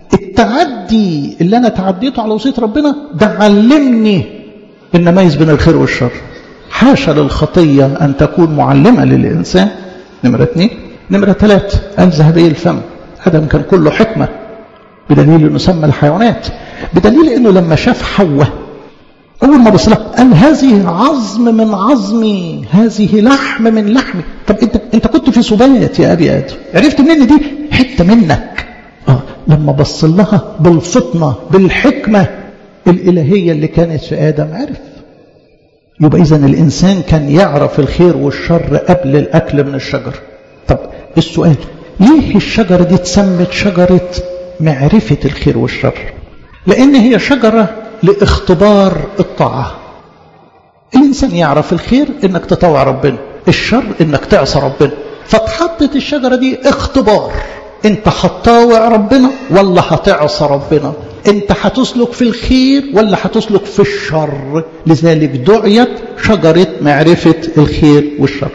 التعدي اللي انا تعديته على وصيه ربنا ده علمني ان اميز بين الخير والشر حاشا للخطيه ان تكون معلمه للانسان نمرة اثنين نمرة ثلاثة قال ذهبي الفم آدم كان كله حكمة بدليل انه سمى الحيوانات بدليل انه لما شاف حواء اول ما بص لها قال هذه عظم من عظمي هذه لحم من لحمي طب انت انت كنت في سبات يا ابي ادم عرفت منين دي حته منك اه لما بص لها بالفطنه بالحكمه الالهيه اللي كانت في ادم عرف يبقى إذا الإنسان كان يعرف الخير والشر قبل الأكل من الشجر طب السؤال ليه الشجرة دي اتسمت شجرة معرفة الخير والشر لأن هي شجرة لاختبار الطاعة الإنسان يعرف الخير إنك تطوع ربنا الشر إنك تعصى ربنا فاتحطت الشجرة دي اختبار انت هتطاوع ربنا ولا هتعصى ربنا انت هتسلك في الخير ولا هتسلك في الشر لذلك دعيت شجرة معرفة الخير والشر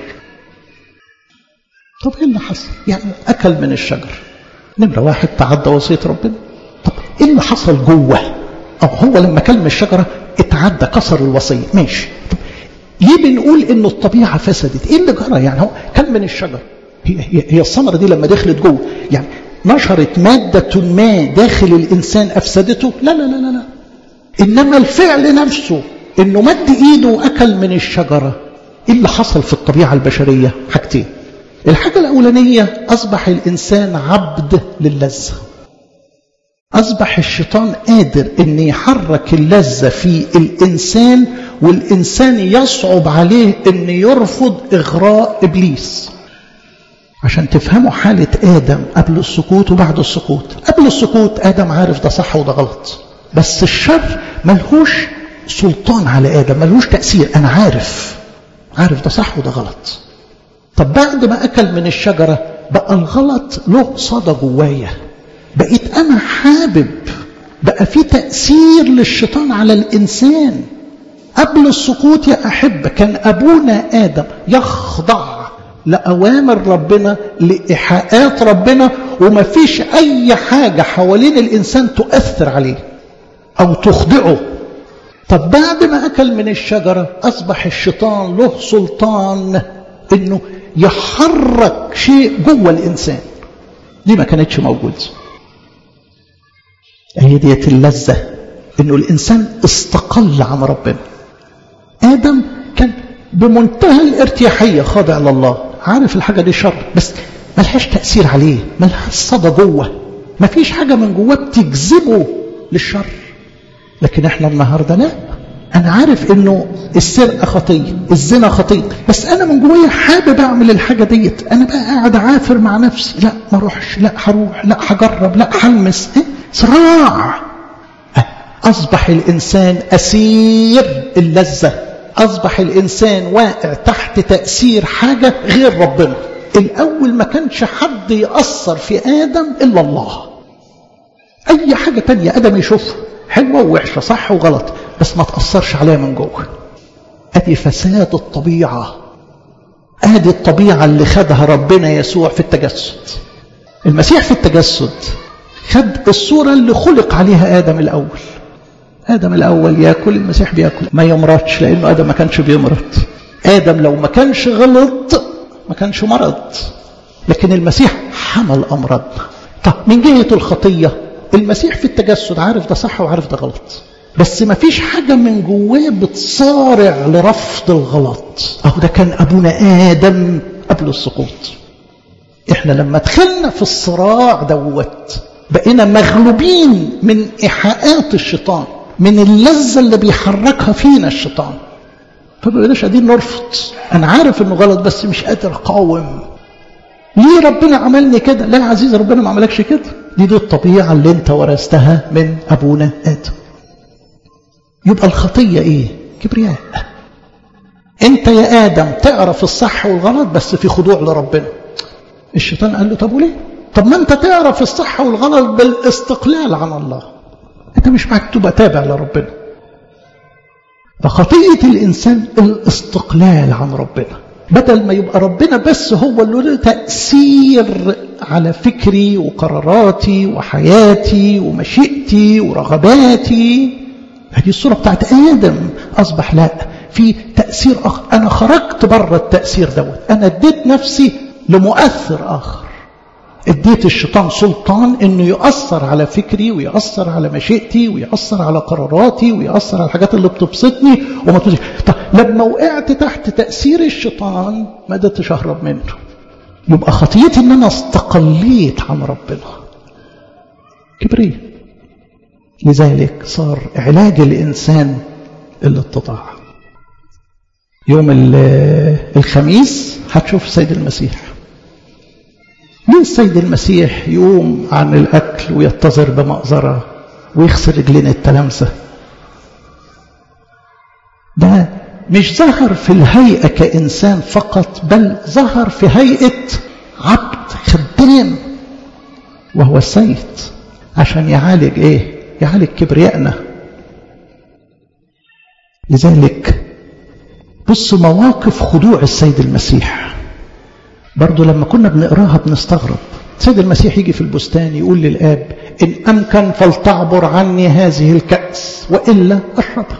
طب ايه اللي حصل يعني اكل من الشجر نمرة واحد تعدى وصية ربنا طب ايه اللي حصل جوه او هو لما كل من الشجرة اتعدى كسر الوصية ماشي طب ليه بنقول انه الطبيعة فسدت ايه اللي جرى يعني هو كل من الشجر هي, هي, هي الثمرة دي لما دخلت جوه يعني نشرت مادة ما داخل الإنسان أفسدته لا لا لا لا لا إنما الفعل نفسه إنه مد إيده وأكل من الشجرة إيه اللي حصل في الطبيعة البشرية حاجتين الحاجة الأولانية أصبح الإنسان عبد للذة أصبح الشيطان قادر أن يحرك اللذة في الإنسان والإنسان يصعب عليه أن يرفض إغراء إبليس عشان تفهموا حالة آدم قبل السقوط وبعد السقوط قبل السقوط آدم عارف ده صح وده غلط بس الشر ملهوش سلطان على آدم ملهوش تأثير أنا عارف عارف ده صح وده غلط طب بعد ما أكل من الشجرة بقى الغلط له صدى جوايا بقيت أنا حابب بقى في تأثير للشيطان على الإنسان قبل السقوط يا أحبة كان أبونا آدم يخضع لأوامر ربنا لإيحاءات ربنا وما فيش أي حاجة حوالين الإنسان تؤثر عليه أو تخضعه طب بعد ما أكل من الشجرة أصبح الشيطان له سلطان إنه يحرك شيء جوه الإنسان دي ما كانتش موجودة هي ديت اللذة إنه الإنسان استقل عن ربنا آدم كان بمنتهى الارتياحية خاضع لله عارف الحاجة دي شر بس ملهاش تأثير عليه ملهاش صدى جوه مفيش حاجة من جواه بتجذبه للشر لكن احنا النهارده لا انا عارف انه السرقه خطيه الزنا خطيه بس انا من جوايا حابب اعمل الحاجه ديت انا بقى قاعد عافر مع نفسي لا ما اروحش لا هروح لا هجرب لا هلمس إيه؟ صراع اصبح الانسان اسير اللذه اصبح الانسان واقع تحت تاثير حاجه غير ربنا الاول ما كانش حد ياثر في ادم الا الله اي حاجه تانية ادم يشوفها حلوه ووحشه صح وغلط بس ما تاثرش عليها من جوه ادي فساد الطبيعه ادي الطبيعه اللي خدها ربنا يسوع في التجسد المسيح في التجسد خد الصوره اللي خلق عليها ادم الاول ادم الاول ياكل المسيح بياكل ما يمرضش لانه ادم ما كانش بيمرض ادم لو ما كانش غلط ما كانش مرض لكن المسيح حمل امراضنا طب من جهه الخطيه المسيح في التجسد عارف ده صح وعارف ده غلط بس ما فيش حاجة من جواه بتصارع لرفض الغلط أهو ده كان أبونا آدم قبل السقوط إحنا لما دخلنا في الصراع دوت بقينا مغلوبين من إيحاءات الشيطان من اللذة اللي بيحركها فينا الشيطان فبقيناش قادرين نرفض أنا عارف إنه غلط بس مش قادر أقاوم ليه ربنا عملني كده لا يا عزيز ربنا ما عملكش كده دي دي الطبيعة اللي انت ورثتها من أبونا آدم يبقى الخطية ايه كبرياء انت يا آدم تعرف الصح والغلط بس في خضوع لربنا الشيطان قال له طب وليه طب ما انت تعرف الصح والغلط بالاستقلال عن الله انت مش معك تبقى تابع لربنا فخطية الإنسان الاستقلال عن ربنا بدل ما يبقى ربنا بس هو اللي له تأثير على فكري وقراراتي وحياتي ومشيئتي ورغباتي هذه الصورة بتاعت آدم أصبح لا في تأثير آخر أنا خرجت بره التأثير دوت أنا اديت نفسي لمؤثر آخر اديت الشيطان سلطان انه يأثر على فكري ويأثر على مشيئتي ويأثر على قراراتي ويأثر على الحاجات اللي بتبسطني وما تبسطني طب لما وقعت تحت تأثير الشيطان ما قدرتش اهرب منه يبقى خطيتي ان انا استقليت عن ربنا كبريت لذلك صار علاج الإنسان الاتضاع يوم الخميس هتشوف السيد المسيح ليه السيد المسيح يقوم عن الأكل ويتظر بمأزرة ويغسل رجلين التلامسة ده مش ظهر في الهيئة كإنسان فقط بل ظهر في هيئة عبد خدام وهو السيد عشان يعالج ايه يعالج كبريائنا لذلك بص مواقف خضوع السيد المسيح برضو لما كنا بنقراها بنستغرب السيد المسيح يجي في البستان يقول للآب إن أمكن فلتعبر عني هذه الكأس وإلا أشربها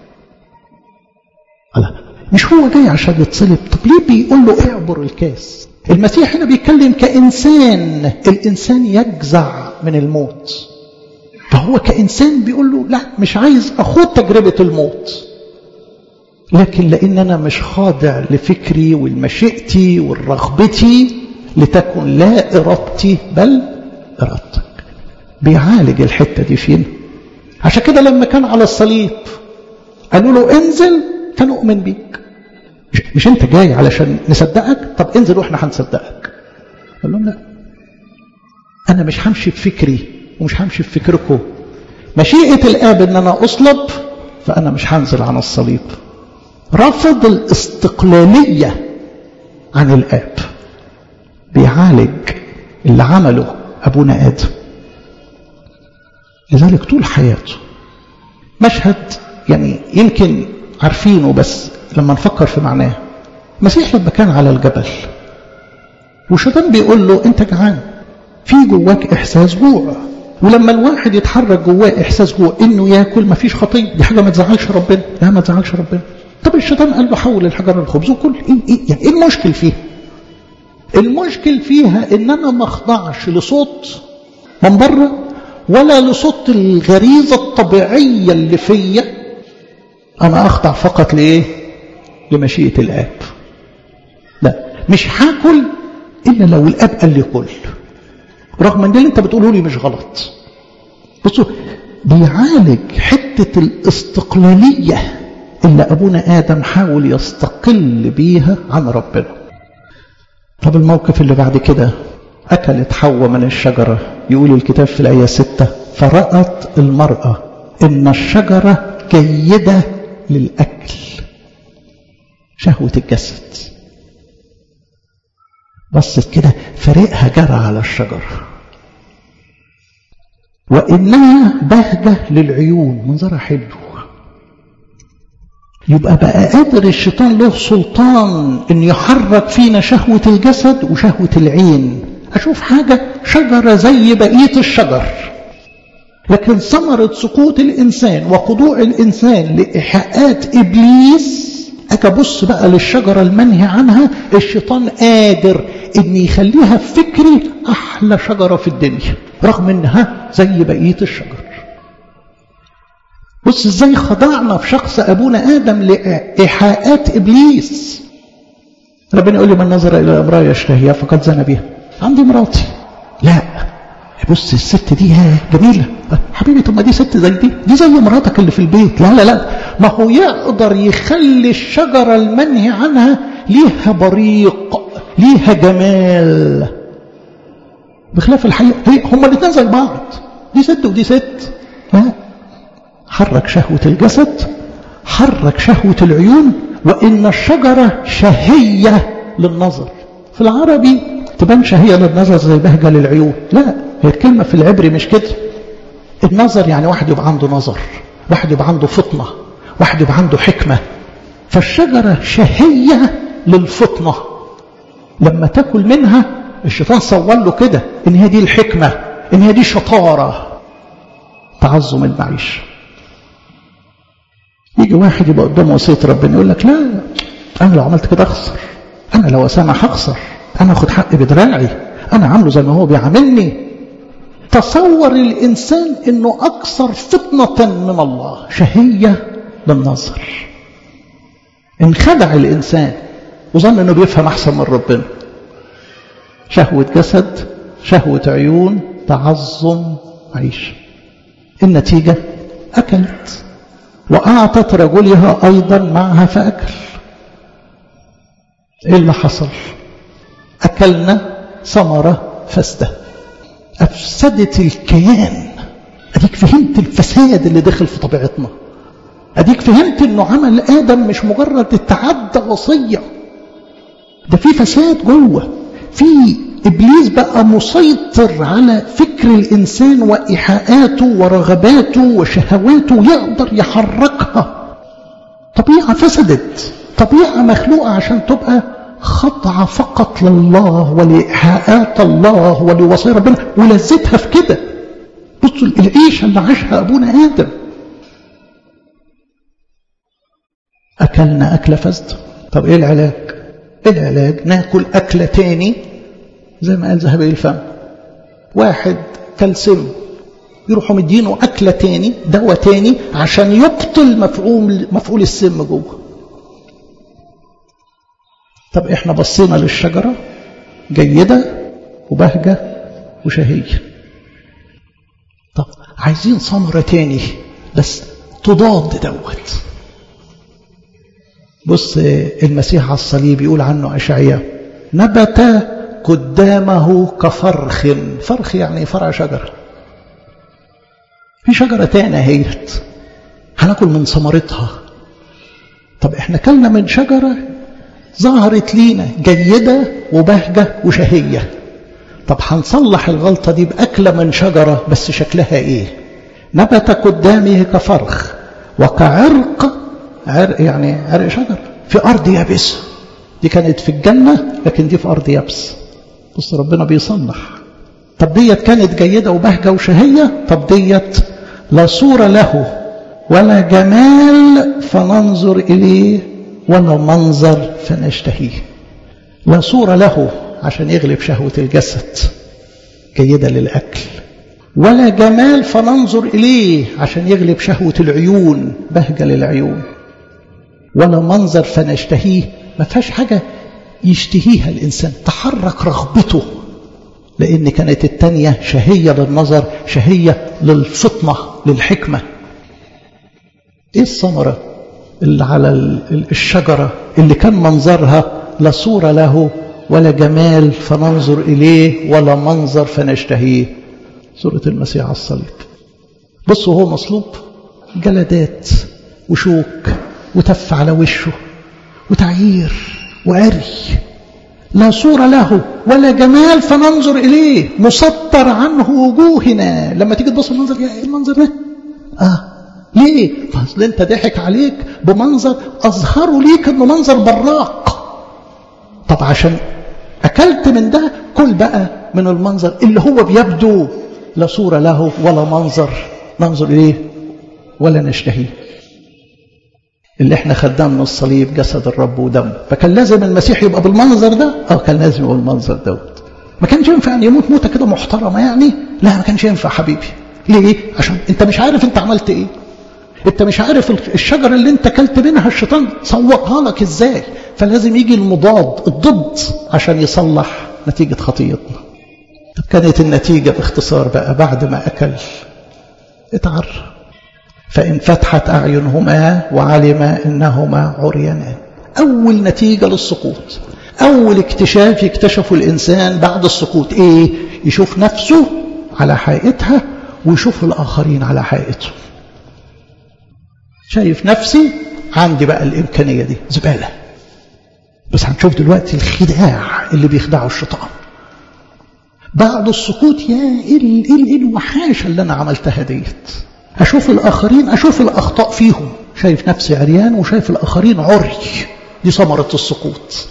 مش هو جاي عشان يتصلب طب ليه بيقول له اعبر الكاس المسيح هنا بيتكلم كإنسان الإنسان يجزع من الموت فهو كإنسان بيقول له لا مش عايز أخوض تجربة الموت لكن لأن أنا مش خاضع لفكري والمشيئتي والرغبتي لتكن لا إرادتي بل إرادتك بيعالج الحتة دي فين عشان كده لما كان على الصليب قالوا له انزل فنؤمن بيك مش, مش انت جاي علشان نصدقك طب انزل واحنا هنصدقك قال لهم لا انا مش همشي بفكري ومش همشي بفكركم مشيئة الآب ان انا اصلب فانا مش هنزل عن الصليب رفض الاستقلالية عن الآب بيعالج اللي عمله أبونا آدم لذلك طول حياته مشهد يعني يمكن عارفينه بس لما نفكر في معناه المسيح لما كان على الجبل والشيطان بيقول له انت جعان في جواك احساس جوع ولما الواحد يتحرك جواه احساس جوع انه ياكل مفيش خطيه دي حاجه ما تزعلش ربنا لا ما تزعلش ربنا طب الشيطان قال له حول الحجر للخبز وكل ايه ايه يعني ايه المشكل فيها المشكل فيها ان انا ما اخضعش لصوت من بره ولا لصوت الغريزه الطبيعيه اللي فيا انا اخضع فقط لايه لمشيئه الاب لا مش هاكل الا لو الاب قال لي كل رغم ان اللي انت بتقوله لي مش غلط بصوا بيعالج حتة الاستقلالية اللي أبونا آدم حاول يستقل بيها عن ربنا طب الموقف اللي بعد كده أكلت حواء من الشجرة يقول الكتاب في الآية ستة فرأت المرأة إن الشجرة جيدة للأكل شهوة الجسد بصت كده فريقها جرى على الشجرة وإنها بهجة للعيون منظرها حلو يبقى بقى قادر الشيطان له سلطان ان يحرك فينا شهوة الجسد وشهوة العين اشوف حاجة شجرة زي بقية الشجر لكن ثمرة سقوط الانسان وخضوع الانسان لايحاءات ابليس اجي ابص بقى للشجرة المنهي عنها الشيطان قادر ان يخليها في فكري احلى شجرة في الدنيا رغم انها زي بقية الشجر بص ازاي خضعنا في شخص ابونا ادم لايحاءات ابليس ربنا يقول لي من نظر الى امراه يشتهيها فقد زنى بها عندي مراتي لا بص الست دي جميله حبيبي طب ما دي ست زي دي دي زي مراتك اللي في البيت لا لا لا ما هو يقدر يخلي الشجره المنهي عنها ليها بريق ليها جمال بخلاف الحقيقه هي هما الاثنين زي بعض دي ست ودي ست لا حرك شهوة الجسد حرك شهوة العيون وإن الشجرة شهية للنظر في العربي تبان شهية للنظر زي بهجة للعيون لا هي الكلمة في العبري مش كده النظر يعني واحد يبقى عنده نظر واحد يبقى عنده فطنة واحد يبقى عنده حكمة فالشجرة شهية للفطنة لما تاكل منها الشيطان صور له كده ان هي دي الحكمة ان هي دي شطارة تعظم المعيشه يجي واحد يبقى قدام وصية ربنا يقول لك لا أنا لو عملت كده أخسر أنا لو أسامح هخسر أنا أخد حقي بدراعي أنا عامله زي ما هو بيعاملني تصور الإنسان أنه أكثر فطنة من الله شهية للنظر انخدع الإنسان وظن أنه بيفهم أحسن من ربنا شهوة جسد شهوة عيون تعظم عيش النتيجة أكلت وأعطت رجلها أيضا معها فأكل إيه اللي حصل أكلنا ثمرة فاسدة أفسدت الكيان أديك فهمت الفساد اللي دخل في طبيعتنا أديك فهمت أنه عمل آدم مش مجرد التعدى وصية ده في فساد جوه في إبليس بقى مسيطر على فكر الإنسان وإيحاءاته ورغباته وشهواته يقدر يحركها طبيعة فسدت طبيعة مخلوقة عشان تبقى خضعة فقط لله ولإيحاءات الله ولوصايا ربنا ولذتها في كده بصوا العيشة اللي عاشها أبونا آدم أكلنا أكلة فاسدة طب إيه العلاج؟ العلاج ناكل أكلة تاني زي ما قال ذهبي الفم واحد كالسم يروحوا مدينه أكلة تاني دواء تاني عشان يبطل مفعول مفعول السم جوه طب احنا بصينا للشجرة جيدة وبهجة وشهية طب عايزين ثمرة تاني بس تضاد دوت بص المسيح على الصليب يقول عنه أشعياء نبت قدامه كفرخ فرخ يعني فرع شجرة في شجرة تانية هيت هناكل من ثمرتها طب احنا كلنا من شجرة ظهرت لينا جيدة وبهجة وشهية طب هنصلح الغلطة دي بأكلة من شجرة بس شكلها ايه نبت قدامه كفرخ وكعرق عرق يعني عرق شجر في أرض يابسة دي كانت في الجنة لكن دي في أرض يابس بص ربنا بيصلح طب ديت كانت جيدة وبهجة وشهية طب ديت لا صورة له ولا جمال فننظر إليه ولا منظر فنشتهيه لا صورة له عشان يغلب شهوة الجسد جيدة للأكل ولا جمال فننظر إليه عشان يغلب شهوة العيون بهجة للعيون ولا منظر فنشتهيه ما فيهاش حاجة يشتهيها الإنسان تحرك رغبته لأن كانت التانية شهية للنظر شهية للفطنة للحكمة إيه الثمرة اللي على الشجرة اللي كان منظرها لا صورة له ولا جمال فننظر إليه ولا منظر فنشتهيه صورة المسيح على الصليب بصوا هو مصلوب جلدات وشوك وتف على وشه وتعيير وعري لا صورة له ولا جمال فننظر إليه مسطر عنه وجوهنا لما تيجي تبص المنظر يا إيه المنظر ده آه ليه فاصل انت ضحك عليك بمنظر أظهره ليك انه منظر براق طب عشان أكلت من ده كل بقى من المنظر اللي هو بيبدو لا صورة له ولا منظر ننظر إليه ولا نشتهيه اللي احنا خدناه من الصليب جسد الرب ودمه فكان لازم المسيح يبقى بالمنظر ده اه كان لازم يبقى بالمنظر دوت ما كانش ينفع ان يموت موته كده محترمه يعني لا ما كانش ينفع حبيبي ليه عشان انت مش عارف انت عملت ايه انت مش عارف الشجره اللي انت كلت منها الشيطان صوتها لك ازاي فلازم يجي المضاد الضد عشان يصلح نتيجه خطيتنا طب كانت النتيجه باختصار بقى بعد ما اكل اتعر فإن فتحت أعينهما وعلم إنهما عريانان أول نتيجة للسقوط أول اكتشاف يكتشفه الإنسان بعد السقوط إيه؟ يشوف نفسه على حقيقتها ويشوف الآخرين على حقيقته شايف نفسي عندي بقى الإمكانية دي زبالة بس هنشوف دلوقتي الخداع اللي بيخدعه الشيطان بعد السقوط يا إيه إيه الوحاشة اللي أنا عملتها ديت أشوف الآخرين أشوف الأخطاء فيهم شايف نفسي عريان وشايف الآخرين عري دي ثمرة السقوط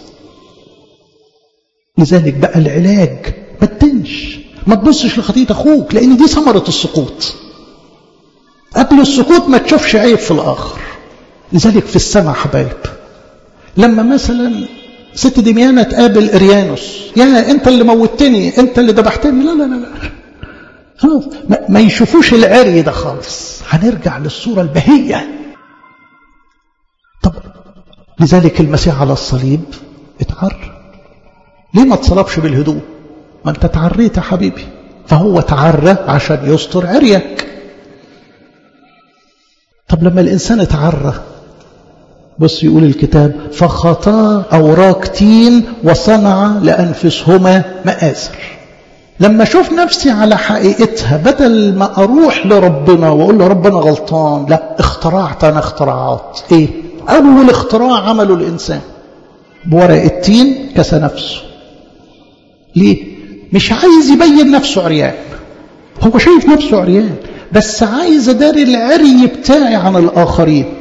لذلك بقى العلاج ما تدنش ما تبصش لخطية أخوك لأن دي ثمرة السقوط قبل السقوط ما تشوفش عيب في الآخر لذلك في السماء حبايب لما مثلا ست دميانة تقابل إريانوس يا أنت اللي موتني أنت اللي ذبحتني لا لا لا لا خلاص ما يشوفوش العري ده خالص هنرجع للصورة البهية طب لذلك المسيح على الصليب اتعر ليه ما اتصلبش بالهدوء ما انت تعريت يا حبيبي فهو تعرى عشان يستر عريك طب لما الإنسان اتعرى بص يقول الكتاب فخطا أوراق تين وصنع لأنفسهما مآزر لما اشوف نفسي على حقيقتها بدل ما اروح لربنا واقول له ربنا غلطان لا اخترعت انا اختراعات ايه اول اختراع عمله الانسان بورق التين كسى نفسه ليه مش عايز يبين نفسه عريان هو شايف نفسه عريان بس عايز اداري العري بتاعي عن الاخرين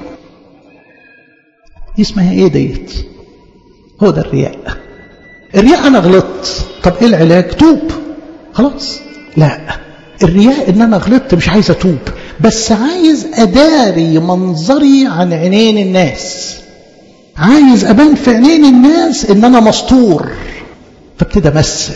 دي اسمها ايه ديت هو ده الرياء الرياء انا غلطت طب ايه العلاج توب خلاص لا الرياء ان انا غلطت مش عايز اتوب بس عايز اداري منظري عن عينين الناس عايز ابان في عينين الناس ان انا مستور فابتدي امثل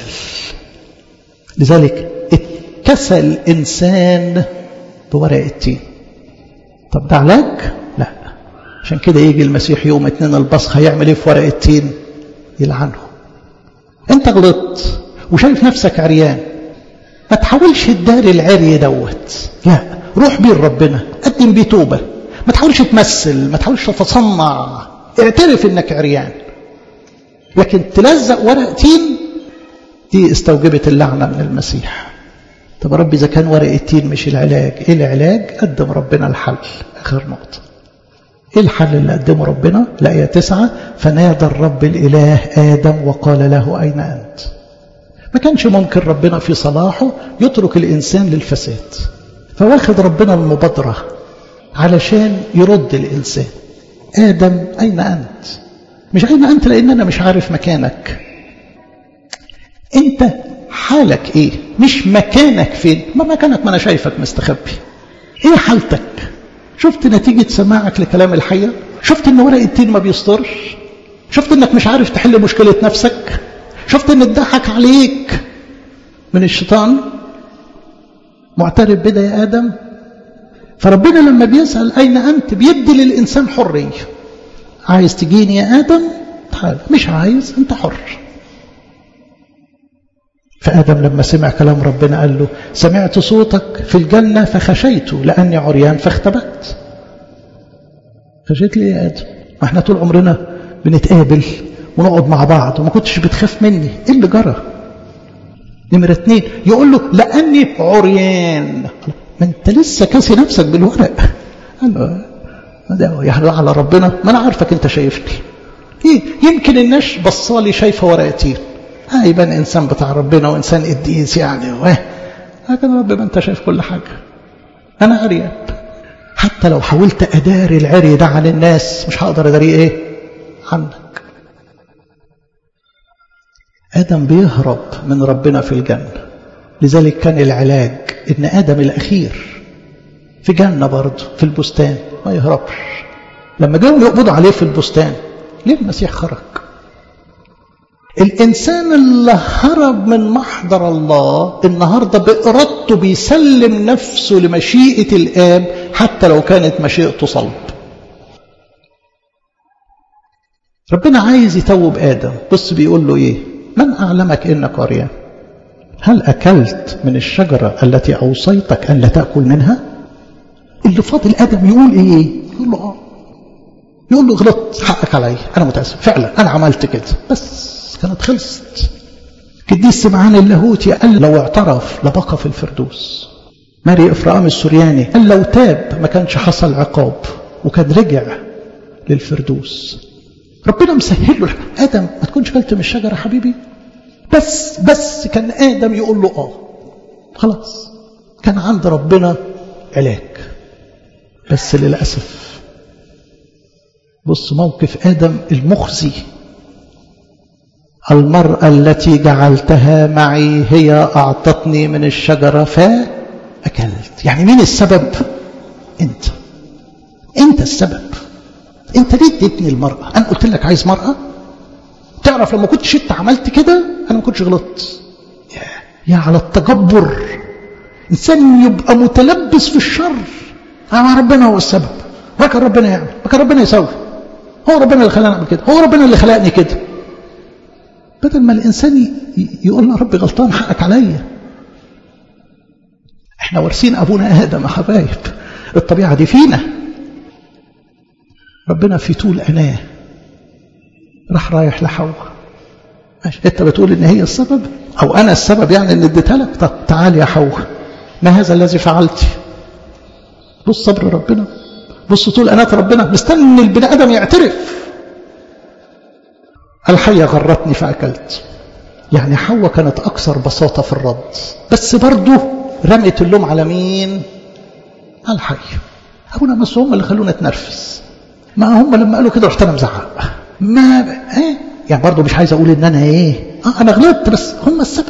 لذلك اتكسى الانسان بورق التين طب ده علاج لا عشان كده يجي المسيح يوم اتنين البصخ هيعمل ايه في ورق التين يلعنه انت غلطت وشايف نفسك عريان ما تحاولش تداري العري دوت لا روح بيه لربنا قدم بيه توبة ما تحاولش تمثل ما تحاولش تتصنع اعترف انك عريان لكن تلزق ورق تين دي استوجبت اللعنة من المسيح طب ربي إذا كان ورق التين مش العلاج إيه العلاج قدم ربنا الحل آخر نقطة إيه الحل اللي قدمه ربنا الآية تسعة فنادى الرب الإله آدم وقال له أين أنت ما كانش ممكن ربنا في صلاحه يترك الإنسان للفساد فواخد ربنا المبادرة علشان يرد الإنسان آدم أين أنت مش أين أنت لأن أنا مش عارف مكانك أنت حالك إيه مش مكانك فين ما مكانك ما أنا شايفك مستخبي إيه حالتك شفت نتيجة سماعك لكلام الحية شفت ان ورق التين ما بيصدرش شفت انك مش عارف تحل مشكلة نفسك شفت ان اتضحك عليك من الشيطان معترف بده يا آدم فربنا لما بيسأل أين أنت بيدي للإنسان حرية عايز تجيني يا آدم تعال مش عايز أنت حر فآدم لما سمع كلام ربنا قال له سمعت صوتك في الجنة فخشيت لأني عريان فاختبأت خشيت ليه يا آدم ما احنا طول عمرنا بنتقابل ونقعد مع بعض وما كنتش بتخاف مني ايه اللي جرى نمرة اتنين يقول له لأني عريان ما انت لسه كاسي نفسك بالورق قال له ده يعني على ربنا ما انا عارفك انت شايفني ايه يمكن الناس بصالي شايفه ورقتين اه يبان انسان بتاع ربنا وانسان قديس يعني واه لكن رب ما انت شايف كل حاجه انا عريان حتى لو حاولت اداري العري ده عن الناس مش هقدر اداريه ايه عنك ادم بيهرب من ربنا في الجنه لذلك كان العلاج ان ادم الاخير في جنه برضه في البستان ما يهربش لما جاوا يقبضوا عليه في البستان ليه المسيح خرج الإنسان اللي هرب من محضر الله النهاردة بإرادته بيسلم نفسه لمشيئة الآب حتى لو كانت مشيئته صلب ربنا عايز يتوب آدم بص بيقول له إيه من أعلمك إنك عريان هل أكلت من الشجرة التي أوصيتك أن لا تأكل منها اللي فاضل آدم يقول إيه يقول له آه يقول له غلطت حقك علي أنا متأسف فعلا أنا عملت كده بس كانت خلصت قديس سمعان اللاهوتي قال لو اعترف لبقى في الفردوس ماري إفرام السورياني قال لو تاب ما كانش حصل عقاب وكان رجع للفردوس ربنا مسهل له آدم ما تكونش كلت من الشجرة حبيبي بس بس كان آدم يقول له آه خلاص كان عند ربنا علاج بس للأسف بص موقف آدم المخزي المرأة التي جعلتها معي هي أعطتني من الشجرة فأكلت يعني مين السبب أنت أنت السبب أنت ليه اديتني المرأة أنا قلت لك عايز مرأة تعرف لما كنتش أنت عملت كده أنا ما كنتش غلطت يا على التجبر إنسان يبقى متلبس في الشر أما ربنا هو السبب ما كان ربنا يعمل ما كان ربنا يسوي هو ربنا اللي خلاني أعمل كده هو ربنا اللي خلقني كده بدل ما الإنسان يقول له ربي غلطان حقك عليا احنا وارثين أبونا آدم يا حبايب الطبيعة دي فينا ربنا في طول أناه راح رايح لحواء ماشي انت بتقول ان هي السبب او انا السبب يعني ان اديتها لك طب تعال يا حواء ما هذا الذي فعلت بص صبر ربنا بص طول أناة ربنا مستني البني آدم يعترف الحية غرتني فأكلت يعني حواء كانت أكثر بساطة في الرد بس برضه رمت اللوم على مين على الحية أبونا بس هم اللي خلونا نتنرفز ما هم لما قالوا كده رحت أنا مزعق ما ايه يعني برضه مش عايز أقول إن أنا إيه آه أنا غلطت بس هم السبب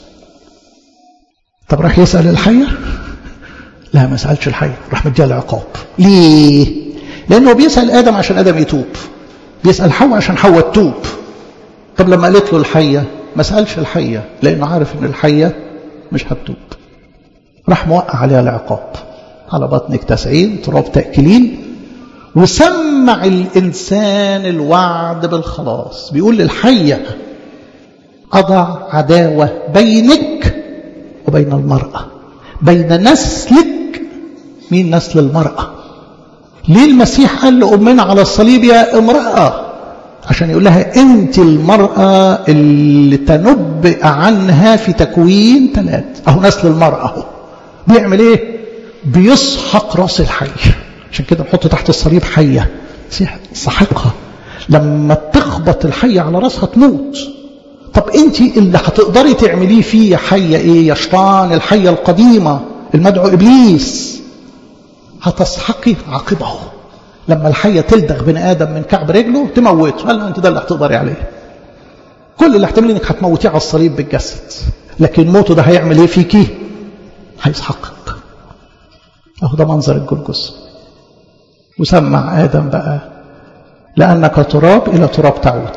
طب راح يسأل الحية لا ما سألش الحية راح مديها العقاب ليه لأنه بيسأل آدم عشان آدم يتوب بيسأل حواء عشان حواء تتوب طب لما قالت له الحية ما سألش الحية لأنه عارف إن الحية مش هتتوب راح موقع عليها العقاب على بطنك تسعين تراب تأكلين وسمع الإنسان الوعد بالخلاص بيقول للحية أضع عداوة بينك وبين المرأة بين نسلك مين نسل المرأة ليه المسيح قال لأمنا على الصليب يا امرأة عشان يقول لها أنت المرأة اللي تنبئ عنها في تكوين ثلاث أهو نسل المرأة أهو بيعمل إيه بيسحق راس الحي عشان كده نحط تحت الصليب حية سحقها لما تخبط الحية على راسها تموت طب انت اللي هتقدري تعمليه فيه يا حية ايه يا شيطان الحية القديمة المدعو ابليس هتسحقي عقبه لما الحية تلدغ بني ادم من كعب رجله تموته قال له انت ده اللي هتقدري عليه كل اللي احتمال انك هتموتيه على الصليب بالجسد لكن موته ده هيعمل ايه فيكي هيسحقك اهو ده منظر الجلجس وسمع ادم بقى لانك تراب الى تراب تعود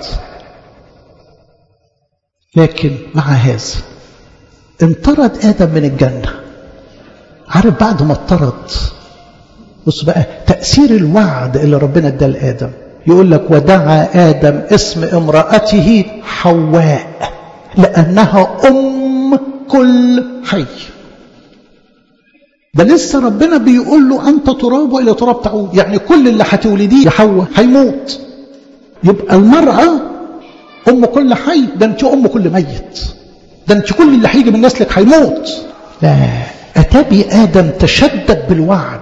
لكن مع هذا انطرد آدم من الجنة عارف بعد ما اطرد بص بقى تأثير الوعد اللي ربنا اداه لآدم يقول لك ودعا آدم اسم امرأته حواء لأنها أم كل حي ده لسه ربنا بيقول له أنت تراب وإلى تراب تعود يعني كل اللي هتولديه يا حواء هيموت يبقى المرأة أم كل حي ده أنت أم كل ميت ده أنت كل اللي هيجي من نسلك هيموت لا أتى آدم تشدد بالوعد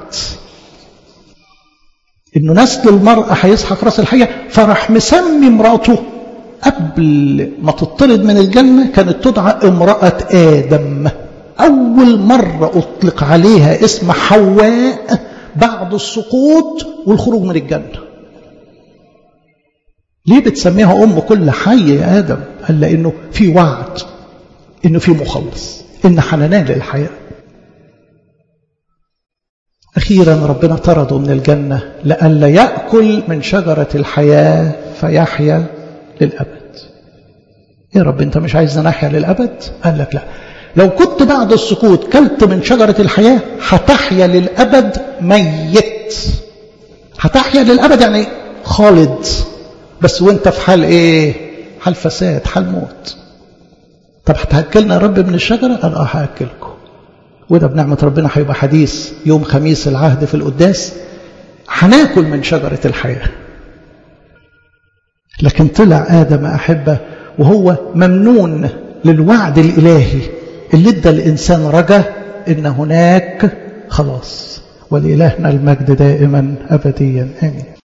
إنه نسل المرأة هيسحق راس الحية فراح مسمي مراته قبل ما تطرد من الجنة كانت تدعى امرأة آدم أول مرة أطلق عليها اسم حواء بعد السقوط والخروج من الجنة ليه بتسميها أم كل حي يا آدم قال لأنه في وعد إنه في مخلص إن حنانان للحياة أخيرا ربنا طرده من الجنة لئلا يأكل من شجرة الحياة فيحيا للأبد يا رب أنت مش عايزنا نحيا للأبد قال لك لا لو كنت بعد السقوط كلت من شجرة الحياة هتحيا للأبد ميت هتحيا للأبد يعني خالد بس وانت في حال ايه حال فساد حال موت طب هتأكلنا يا رب من الشجرة قال اه هأكلكم وده بنعمة ربنا هيبقى حديث يوم خميس العهد في القداس هناكل من شجرة الحياة لكن طلع آدم أحبة وهو ممنون للوعد الإلهي اللي ادى الإنسان رجا إن هناك خلاص ولإلهنا المجد دائما أبديا آمين